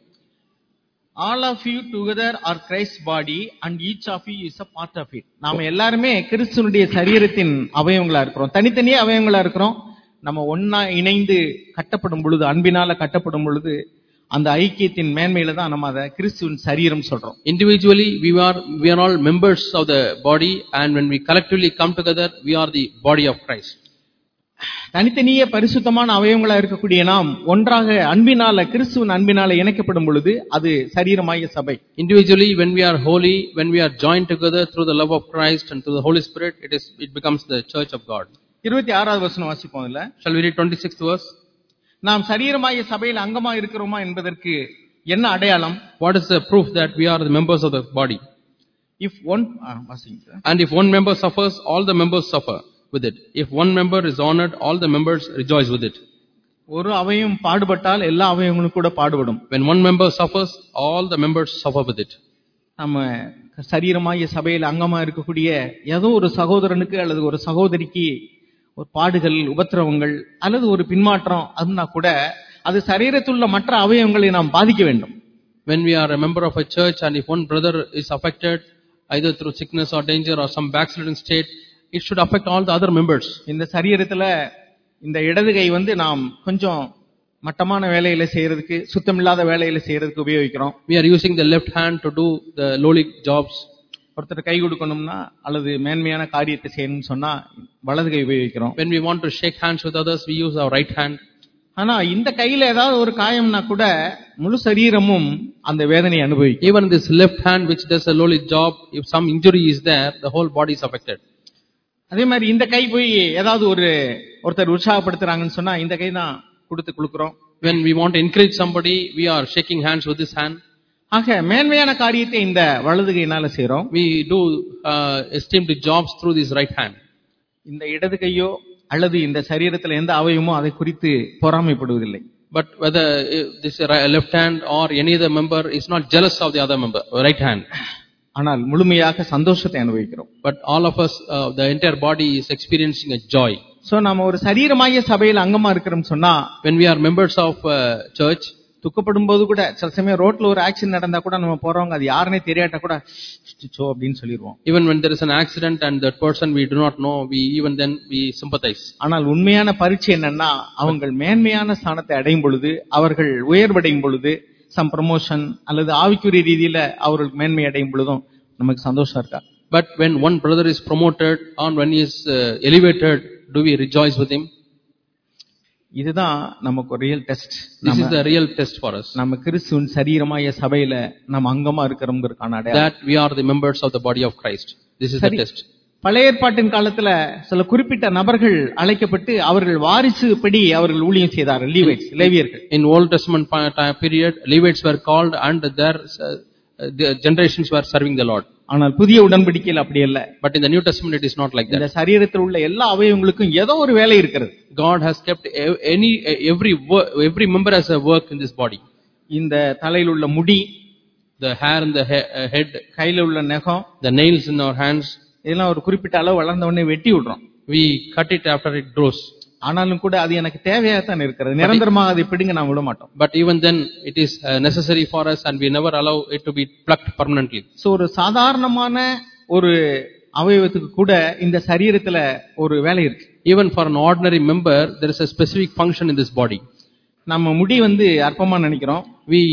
All of you together are Christ body and each of you is a part of it நாம எல்லாருமே கிறிஸ்துவனுடைய சரீரத்தின் அவயவங்களா இருக்கிறோம் தனித்தனியே அவயவங்களா இருக்கிறோம் நம்ம ஒன்னா இணைந்து கட்டப்படும் பொழுது அன்பினால கட்டப்படும் பொழுது அந்த ஐக்கியத்தின் மேன்மையில தான் நம்ம அதை கிறிஸ்துவின் சரீரம் சொல்றோம் Individually, we are, we are all members of the body and when we collectively come together, we are the body of Christ. தனித்தனியே பரிசுத்தமான அவயவங்களா இருக்கக்கூடிய நாம் ஒன்றாக அன்பினால கிறிஸ்துவின் அன்பினால இணைக்கப்படும் பொழுது அது சரீரமாகிய சபை Individually, when we are holy, when we are joined together through the love of Christ and through the Holy Spirit, it is, it becomes the church of God. இருபத்தி ஆறாவது வசனம் வாசிப்போம் இதுல Shall we read 26th verse? நாம் சரீரமாகிய சபையில் அங்கமா இருக்கிறோமா என்பதற்கு என்ன அடையாளம் What is the proof that we are the members of the body? If one வாசிங்க And if one member suffers, all the members suffer with it. If one member is honored, all the members rejoice with it. ஒரு அவயம் பாடுபட்டால் எல்லா அவயவங்களும் கூட பாடுபடும் When one member suffers, all the members suffer with it. நம்ம சரீரமாகிய சபையில் அங்கமா இருக்கக்கூடிய ஏதோ ஒரு சகோதரனுக்கு அல்லது ஒரு சகோதரிக்கு ஒரு பாடுகள் உபத்திரவங்கள் அல்லது ஒரு பின்மாற்றம் அதுனா கூட அது சரீரத்துள்ள மற்ற அவயவங்களை நாம் பாதிக்க வேண்டும் When we are a member of a church and if one brother is affected, either through sickness or danger or some backslidden state, it should affect all the other members. இந்த சரீரத்துல இந்த இடது கை வந்து நாம் கொஞ்சம் மட்டமான வேலையில செய்யறதுக்கு சுத்தமில்லாத வேலையில செய்யறதுக்கு உபயோகிக்கிறோம் We are using the left hand to do the lowly jobs. ஒருத்தர் கை கொடுக்கணும்னா அல்லது மேன்மையான காரியத்தை செய்யணும்னு சொன்னா வலது கை உபயோகிக்கிறோம் When we want to shake hands with others, we use our right hand. ஆனா இந்த கையில ஏதாவது ஒரு காயம்னா கூட முழு சரீரமும் அந்த வேதனையை அனுபவிக்கும் Even this left hand which does a lowly job, if some injury is there, the whole body is affected. அதே மாதிரி இந்த கை போய் ஏதாவது ஒரு ஒருத்தர் உற்சாகப்படுத்துறாங்கன்னு சொன்னா இந்த கை தான் கொடுத்து குளுக்குறோம் When we want to encourage somebody, we are shaking hands with this hand. ஆக மேன்மையான காரியத்தை இந்த வலது கையினால செய்றோம் We do uh, esteemed jobs through this right hand. இந்த இடது கையோ அல்லது இந்த சரீரத்துல எந்த அவயமோ அதை குறித்து பொறாமைப்படுவதில்லை But whether uh, this ri- left hand or any other member is not jealous of the other member, right hand. ஆனால் முழுமையாக சந்தோஷத்தை அனுபவிக்கிறோம் But all of us, uh, the entire body is experiencing a joy. So நாம ஒரு சரீரமாகிய சபையில அங்கமா இருக்கிறோம் சொன்னா When we are members of uh, church, துக்கப்படும் போது கூட சில சமயம் ரோட்ல ஒரு ஆக்சிடென்ட் நடந்தா கூட நம்ம போறவங்க அது யாருன்னே தெரியாட்டா கூட சோ அப்படின்னு சொல்லிடுவோம் even when there is an accident and that person we do not know, we even then we sympathize. ஆனால் உண்மையான பரீட்சை என்னன்னா அவங்க மேன்மையான ஸ்தானத்தை அடையும் பொழுது அவர்கள் உயர்வடையும் பொழுது சம் ப்ரமோஷன் அல்லது ஆவிக்குரிய ரீதியில அவர்களுக்கு மேன்மை அடையும் பொழுதும் நமக்கு சந்தோஷம் இருக்கா But when one brother is promoted or when he is uh, elevated, do we rejoice with him? இதுதான் நமக்கு ஒரு real test This is the real test for us. நம்ம கிறிஸ்துவின் சரீரமாய சபையில நம்ம அங்கமா இருக்கிறோங்கிறதுக்கான அடையாளம் That we are the members of the body of Christ. This is the சரி. test. பழைய ஏற்பாட்டின் காலத்துல சில குறிப்பிட்ட நபர்கள் அழைக்கப்பட்டு அவர்கள் வாரிசு படி அவர்கள் ஊழியம் செய்தார்கள் லீவைட்ஸ் லேவியர்கள் In Old Testament pa- time period, Levites were called and their uh, the generations were serving the Lord. ஆனால் புதிய உடன்படிக்கையில் அப்படி அல்ல But in the New Testament, it is not like that. இந்த சரீரத்தில் உள்ள எல்லா அவயவங்களுக்கும் ஏதோ ஒரு வேலை இருக்கிறது God has kept ev- any every wo- every member has a work in this body. இந்த தலையில் உள்ள முடி The hair in the he- uh, head, கையில உள்ள நகம் the nails in our hands, இதெல்லாம் ஒரு குறிப்பிட்ட அளவு வளர்ந்த உடனே வெட்டி விடுறோம் we cut it after it grows. ஆனாலும் கூட அது எனக்கு தேவையாகத்தான் இருக்கிறது நிரந்தரமாக அதை பிடுங்க நான் விட மாட்டோம் But even then, it is uh, necessary for us, and we never allow it to be plucked permanently. So ஒரு சாதாரணமான ஒரு அவயவத்துக்கு கூட இந்த சரீரத்துல ஒரு வேலை இருக்கு Even for an ordinary member, there is a specific function in this body. நம்ம முடி வந்து அற்பமா நினைக்கிறோம் We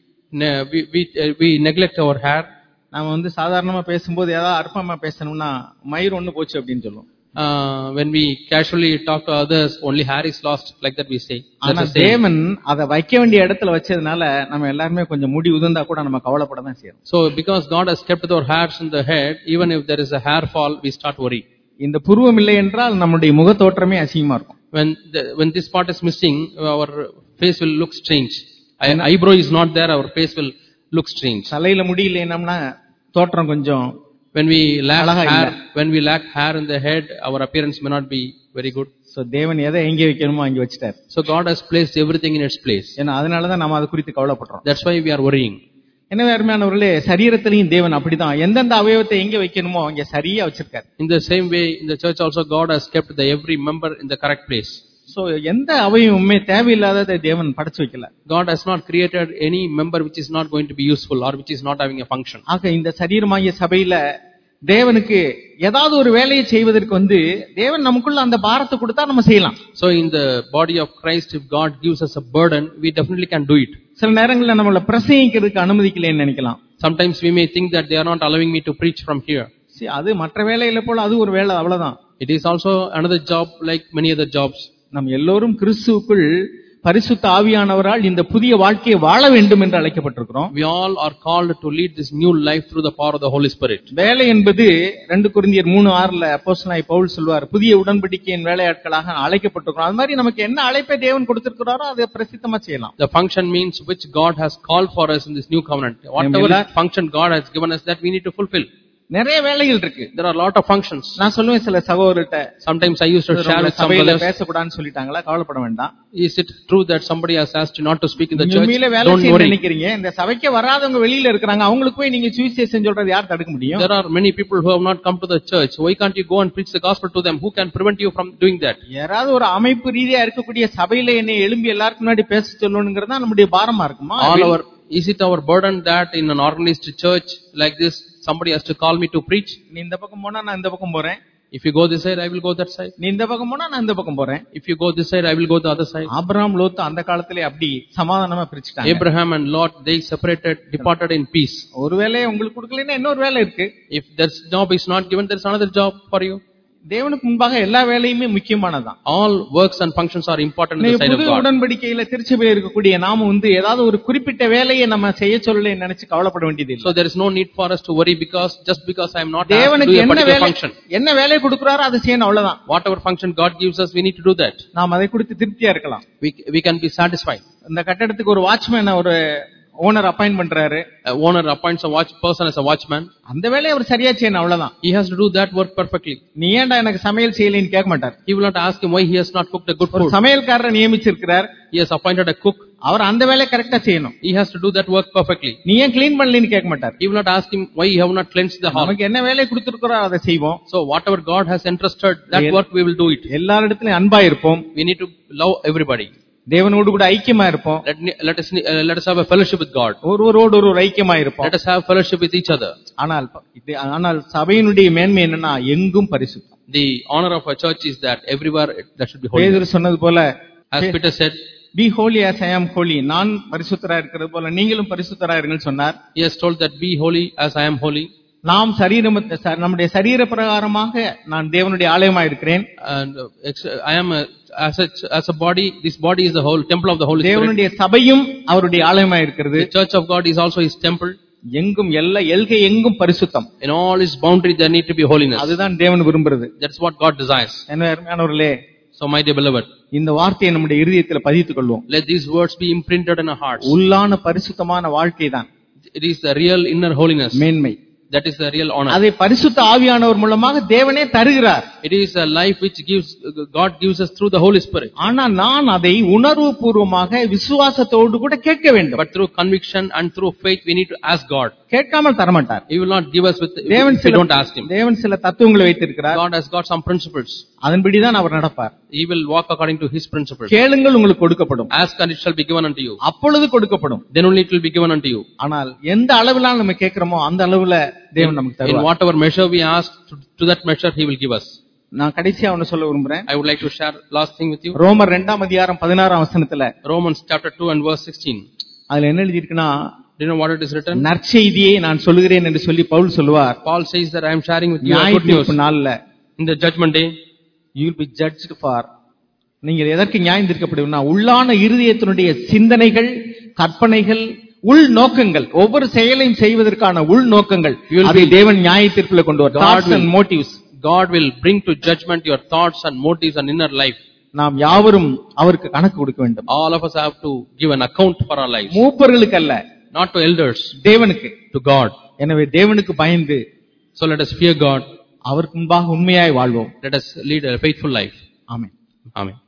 ne- we we, uh, we neglect our hair. நாம வந்து சாதாரணமா பேசும்போது ஏதாவது அற்பமா பேசணும்னா மயிர் ஒண்ணு போச்சு அப்படின்னு சொல்லுவோம் Uh, when we casually talk to others, only hair is lost. Like that, we say. That's ஆனா a saying. தேவன் அதை வைக்க வேண்டிய இடத்துல வச்சதுனால நம்ம எல்லாருமே கொஞ்சம் முடி உதிர்ந்தா கூட நம்ம கவலைப்பட தான் செய்யறோம் So, because God has kept our hairs in the head, even if there is a hair fall, we start worry. இந்த புருவம் இல்லை என்றால் நம்முடைய முகத்தோற்றமே அசிங்கமா இருக்கும் When the, when this part is missing, our face will look strange. An eyebrow is not there, our face will look strange. தலையில முடி இல்லைன்னம்னா தோற்றம் கொஞ்சம் When we lack அழகா hair, இல்ல. when we lack hair in the head, our appearance may not be very good. So தேவன் எதை எங்கே வைக்கணுமோ அங்கே வச்சுட்டார் So God has placed everything in its place. ஏன்னா அதனாலதான் நம்ம அது குறித்து கவலைப்படுறோம் That's why we are worrying. எனவே அருமையானவர்களே சரீரத்திலையும் தேவன் அப்படிதான் எந்தெந்த அவயவத்தை எங்க வைக்கணுமோ அங்க சரியா வச்சிருக்காரு In the same way, in the church also, God has kept the every member in the correct place. So எந்த அவயவமுமே தேவையில்லாததை தேவன் படைச்சு வைக்கல God has not created any member which is not going to be useful or which is not having a function. ஆக இந்த சரீரமாகிய சபையில தேவனுக்கு ஏதாவது ஒரு வேலையை செய்வதற்கு வந்து தேவன் நமக்குள்ள அந்த பாரத்தை கொடுத்தா நம்ம செய்யலாம் So in the body of Christ, if God gives us a burden, we definitely can do it. சில நேரங்கள்ல நம்மள பிரசங்கிக்கிறதுக்கு அனுமதிக்கலைன்னு நினைக்கலாம் Sometimes we may think that they are not allowing me to preach from here. சரி, அது மற்ற வேலையில போல அது ஒரு வேலை அவ்வளவுதான் It is also another job like many other jobs. நம் எல்லோரும் கிறிஸ்துவுக்குள் பரிசுத்த ஆவியானவரால் இந்த புதிய வாழ்க்கையை வாழ வேண்டும் என்று அழைக்கப்பட்டிருக்கிறோம் We all are called to lead this new life through the power of the Holy Spirit. வேலை என்பது ரெண்டு குருந்தியர் மூணு ஆறுல அப்போஸ்தலனாகிய பவுல் சொல்வார் புதிய உடன்படிக்கையின் வேலையாட்களாக அழைக்கப்பட்டிருக்கிறோம் அது மாதிரி நமக்கு என்ன அழைப்பை தேவன் கொடுத்திருக்கிறாரோ அதை பிரசித்தமா செய்யலாம் The function means which God has called for us in this new covenant. Whatever Emila- function God has given us that we need to fulfill. நிறைய வேலைகள் இருக்கு There are a lot of functions. நான் சொல்லுவேன் சில சகோதரர்கிட்ட Sometimes I used to share உங்களை with some சபையில brothers. பேசக்கூடாதுன்னு சொல்லிட்டாங்களா கவலைப்பட வேண்டாம் Is it true that somebody has asked you not to speak in the நீங்க church? உண்மையிலே வேலை Don't செய்ய worry. நினைக்கிறீங்க இந்த சபைக்கு வராதவங்க வெளியில இருக்கிறாங்க அவங்களுக்கு போய் நீங்க சுவிசேஷம் சொல்றது யார் தடுக்க முடியும் There are many people who have not come to the church. Why can't you go and preach the gospel to them? Who can prevent you from doing that? யாராவது ஒரு அமைப்பு ரீதியா இருக்கக்கூடிய சபையில என்னை எழும்பி எல்லாருக்கும் முன்னாடி பேச சொல்லணுங்கிறது தான் நம்முடைய பாரமா இருக்குமா All our is it our burden that in an organized church like this somebody has to call me to preach? நீ இந்த பக்கம் போனா நான் இந்த பக்கம் போறேன் If you go this side, I will go that side. நீ இந்த பக்கம் போனா நான் இந்த பக்கம் போறேன் If you go this side, I will go the other side. Abraham Lot அந்த காலத்திலே அப்படி சமாதானமா பிரிச்சுட்டாங்க Abraham and Lot, they separated, departed in peace. ஒரு வேலையை உங்களுக்கு கொடுக்கலன்னா இன்னொரு வேலை இருக்கு If this job is not given, there is another job for you. தேவனுக்கு முன்பாக எல்லா வேலையுமே முக்கியமானதுதான் All works and functions are important in the இன்னைக்கு sight of புது God. உடன்படிக்கையில திருச்சபையில இருக்கக்கூடிய நாம வந்து ஏதாவது ஒரு குறிப்பிட்ட வேலையை நம்ம செய்ய சொல்லலை நினைச்சு கவலைப்பட வேண்டியது இல்லை So there is no need for us to worry because just because I am not asked to தேவனுக்கு do a என்ன particular வேலை function. என்ன வேலை கொடுக்கிறாரோ அதை செய்யணும் அவ்வளவுதான் Whatever function God gives us, we need to do that. நாம் அதை குறித்து திருப்தியா இருக்கலாம் We, we can be satisfied. இந்த கட்டடத்துக்கு ஒரு வாட்ச்மேன் ஒரு ஓனர் அப்பாயிண்ட் பண்றாரு A owner appoints a watch person as a watchman. அந்த வேலையை அவர் சரியா செய்யணும் அவ்வளவுதான் He has to do that work perfectly. நீ ஏன்டா எனக்கு சமையல் செய்யலைன்னு கேட்க மாட்டார் He will not ask him why he has not cooked a good ஒரு food. சமையல்காரரை நியமிச்சிருக்கிறார் He has appointed a cook. அவர் அந்த வேலையை கரெக்டா செய்யணும் He has to do that work perfectly. நீ ஏன் கிளீன் பண்ணலன்னு கேட்க மாட்டார் He will not ask him why you have not cleansed the hall. நமக்கு என்ன வேலையை கொடுத்திருக்கிறோ அதை செய்வோம் So whatever God has entrusted, that Yeah. work we will do it. எல்லாரிடத்திலும் அன்பா இருப்போம் We need to love everybody. தேவனோடு கூட ஐக்கியமா இருப்போம் Let, let us uh, let us have a fellowship with God. ஒருவரோடு ஒரு ஐக்கியமா இருப்போம் Let us have fellowship with each other. ஆனால் ப- இது- ஆனால் சபையினுடைய மேன்மை என்னன்னா எங்கும் பரிசுத்தம் The honor of a church is that everywhere it- there should be holiness. பேதுரு சொன்னது போல As Peter said, be holy as I am holy நான் பரிசுத்தரா இருக்கிறது போல நீங்களும் பரிசுத்தரா இருங்கள் சொன்னார் he has told that be holy as I am holy. நாம் சரீரம் ச- நம்முடைய சரீர பிரகாரமாக நான் தேவனுடைய ஆலயமா இருக்கிறேன் And uh, ex- I am a, as a as a body. This body is the whole temple of the Holy Spirit. தேவனுடைய சபையும் அவருடைய ஆலயமா இருக்கிறது The church of God is also His temple. எங்கும் எல்லா எல்கை எங்கும் பரிசுத்தம் In all His boundaries, there need to be holiness. அதுதான் தேவன் விரும்புறது That's what God desires. என்ன அருமையானவர்களே So, my dear beloved, இந்த வார்த்தையை நம்முடைய இருதயத்தில் பதித்துக் கொள்வோம் let these words be imprinted in our hearts. உள்ளான பரிசுத்தமான வாழ்க்கை தான் It is the real inner holiness. மேன்மை That is the real honor. அதை பரிசுத்த ஆவியானவர் மூலமாக தேவனே தருகிறார் It is a life which gives God gives us through the Holy Spirit. ஆனா நான் அதை உணர்வு பூர்வமாக விசுவாசத்தோடு கூட கேட்க வேண்டும் But through conviction and through faith, we need to ask God. கேட்காமல் தரமாட்டார் He will not give us with தேவன் if we சில don't ask Him. தேவன் சில தத்துவங்களை வைத்திருக்கிறார் God has got some principles. அதன்படிதான் our நடப்பார் He will walk according to His principles. கேளுங்கள் உங்களுக்கு கொடுக்கப்படும் Ask and it shall be given unto you. அப்பொழுது கொடுக்கப்படும் Then only it will be given unto you. ஆனால் எந்த அளவிலாம் நம்ம கேட்கிறோமோ அந்த அளவுல தேவன் நமக்கு In தருவார் whatever measure we ask, to, to that measure He will give us. நான் கடைசியா ஒன்னு சொல்ல விரும்புறேன் I would like to share last thing with you. ரோமர் ரெண்டாம் அதிகாரம் பதினாறாம் வசனத்துல Romans chapter 2 and verse 16. அதுல என்ன எழுதியிருக்குன்னா Do you know what it is written? நற்செய்தியை நான் சொல்லுகிறேன் என்று சொல்லி பவுல் சொல்லுவார் Paul says that I am sharing with you a நியாய good news. தீர்ப்பு நாள்ல In the judgment day, you will be judged for நீங்கள் எதற்கு நியாயம் தீர்க்கப்படுவீங்கன்னா உள்ளான இருதயத்தினுடைய சிந்தனைகள் கற்பனைகள் உள் நோக்கங்கள் ஒவ்வொரு செயலையும் செய்வதற்கான உள் நோக்கங்கள் You will அதை be- தேவன் நியாய தீர்ப்புல கொண்டு God வரும் will- and motives God will bring to judgment your thoughts and motives and inner life. நாம் யாவரும் அவருக்கு கணக்கு கொடுக்க வேண்டும் All of us have to give an account for our lives. மூப்பர்களுக்கு அல்ல Not to elders, தேவனுக்கு to God. எனவே தேவனுக்கு பயந்து So let us fear God. அவருக்கு முன்பாக உண்மையாய் வாழ்வோம் Let us lead a faithful life. Amen Amen.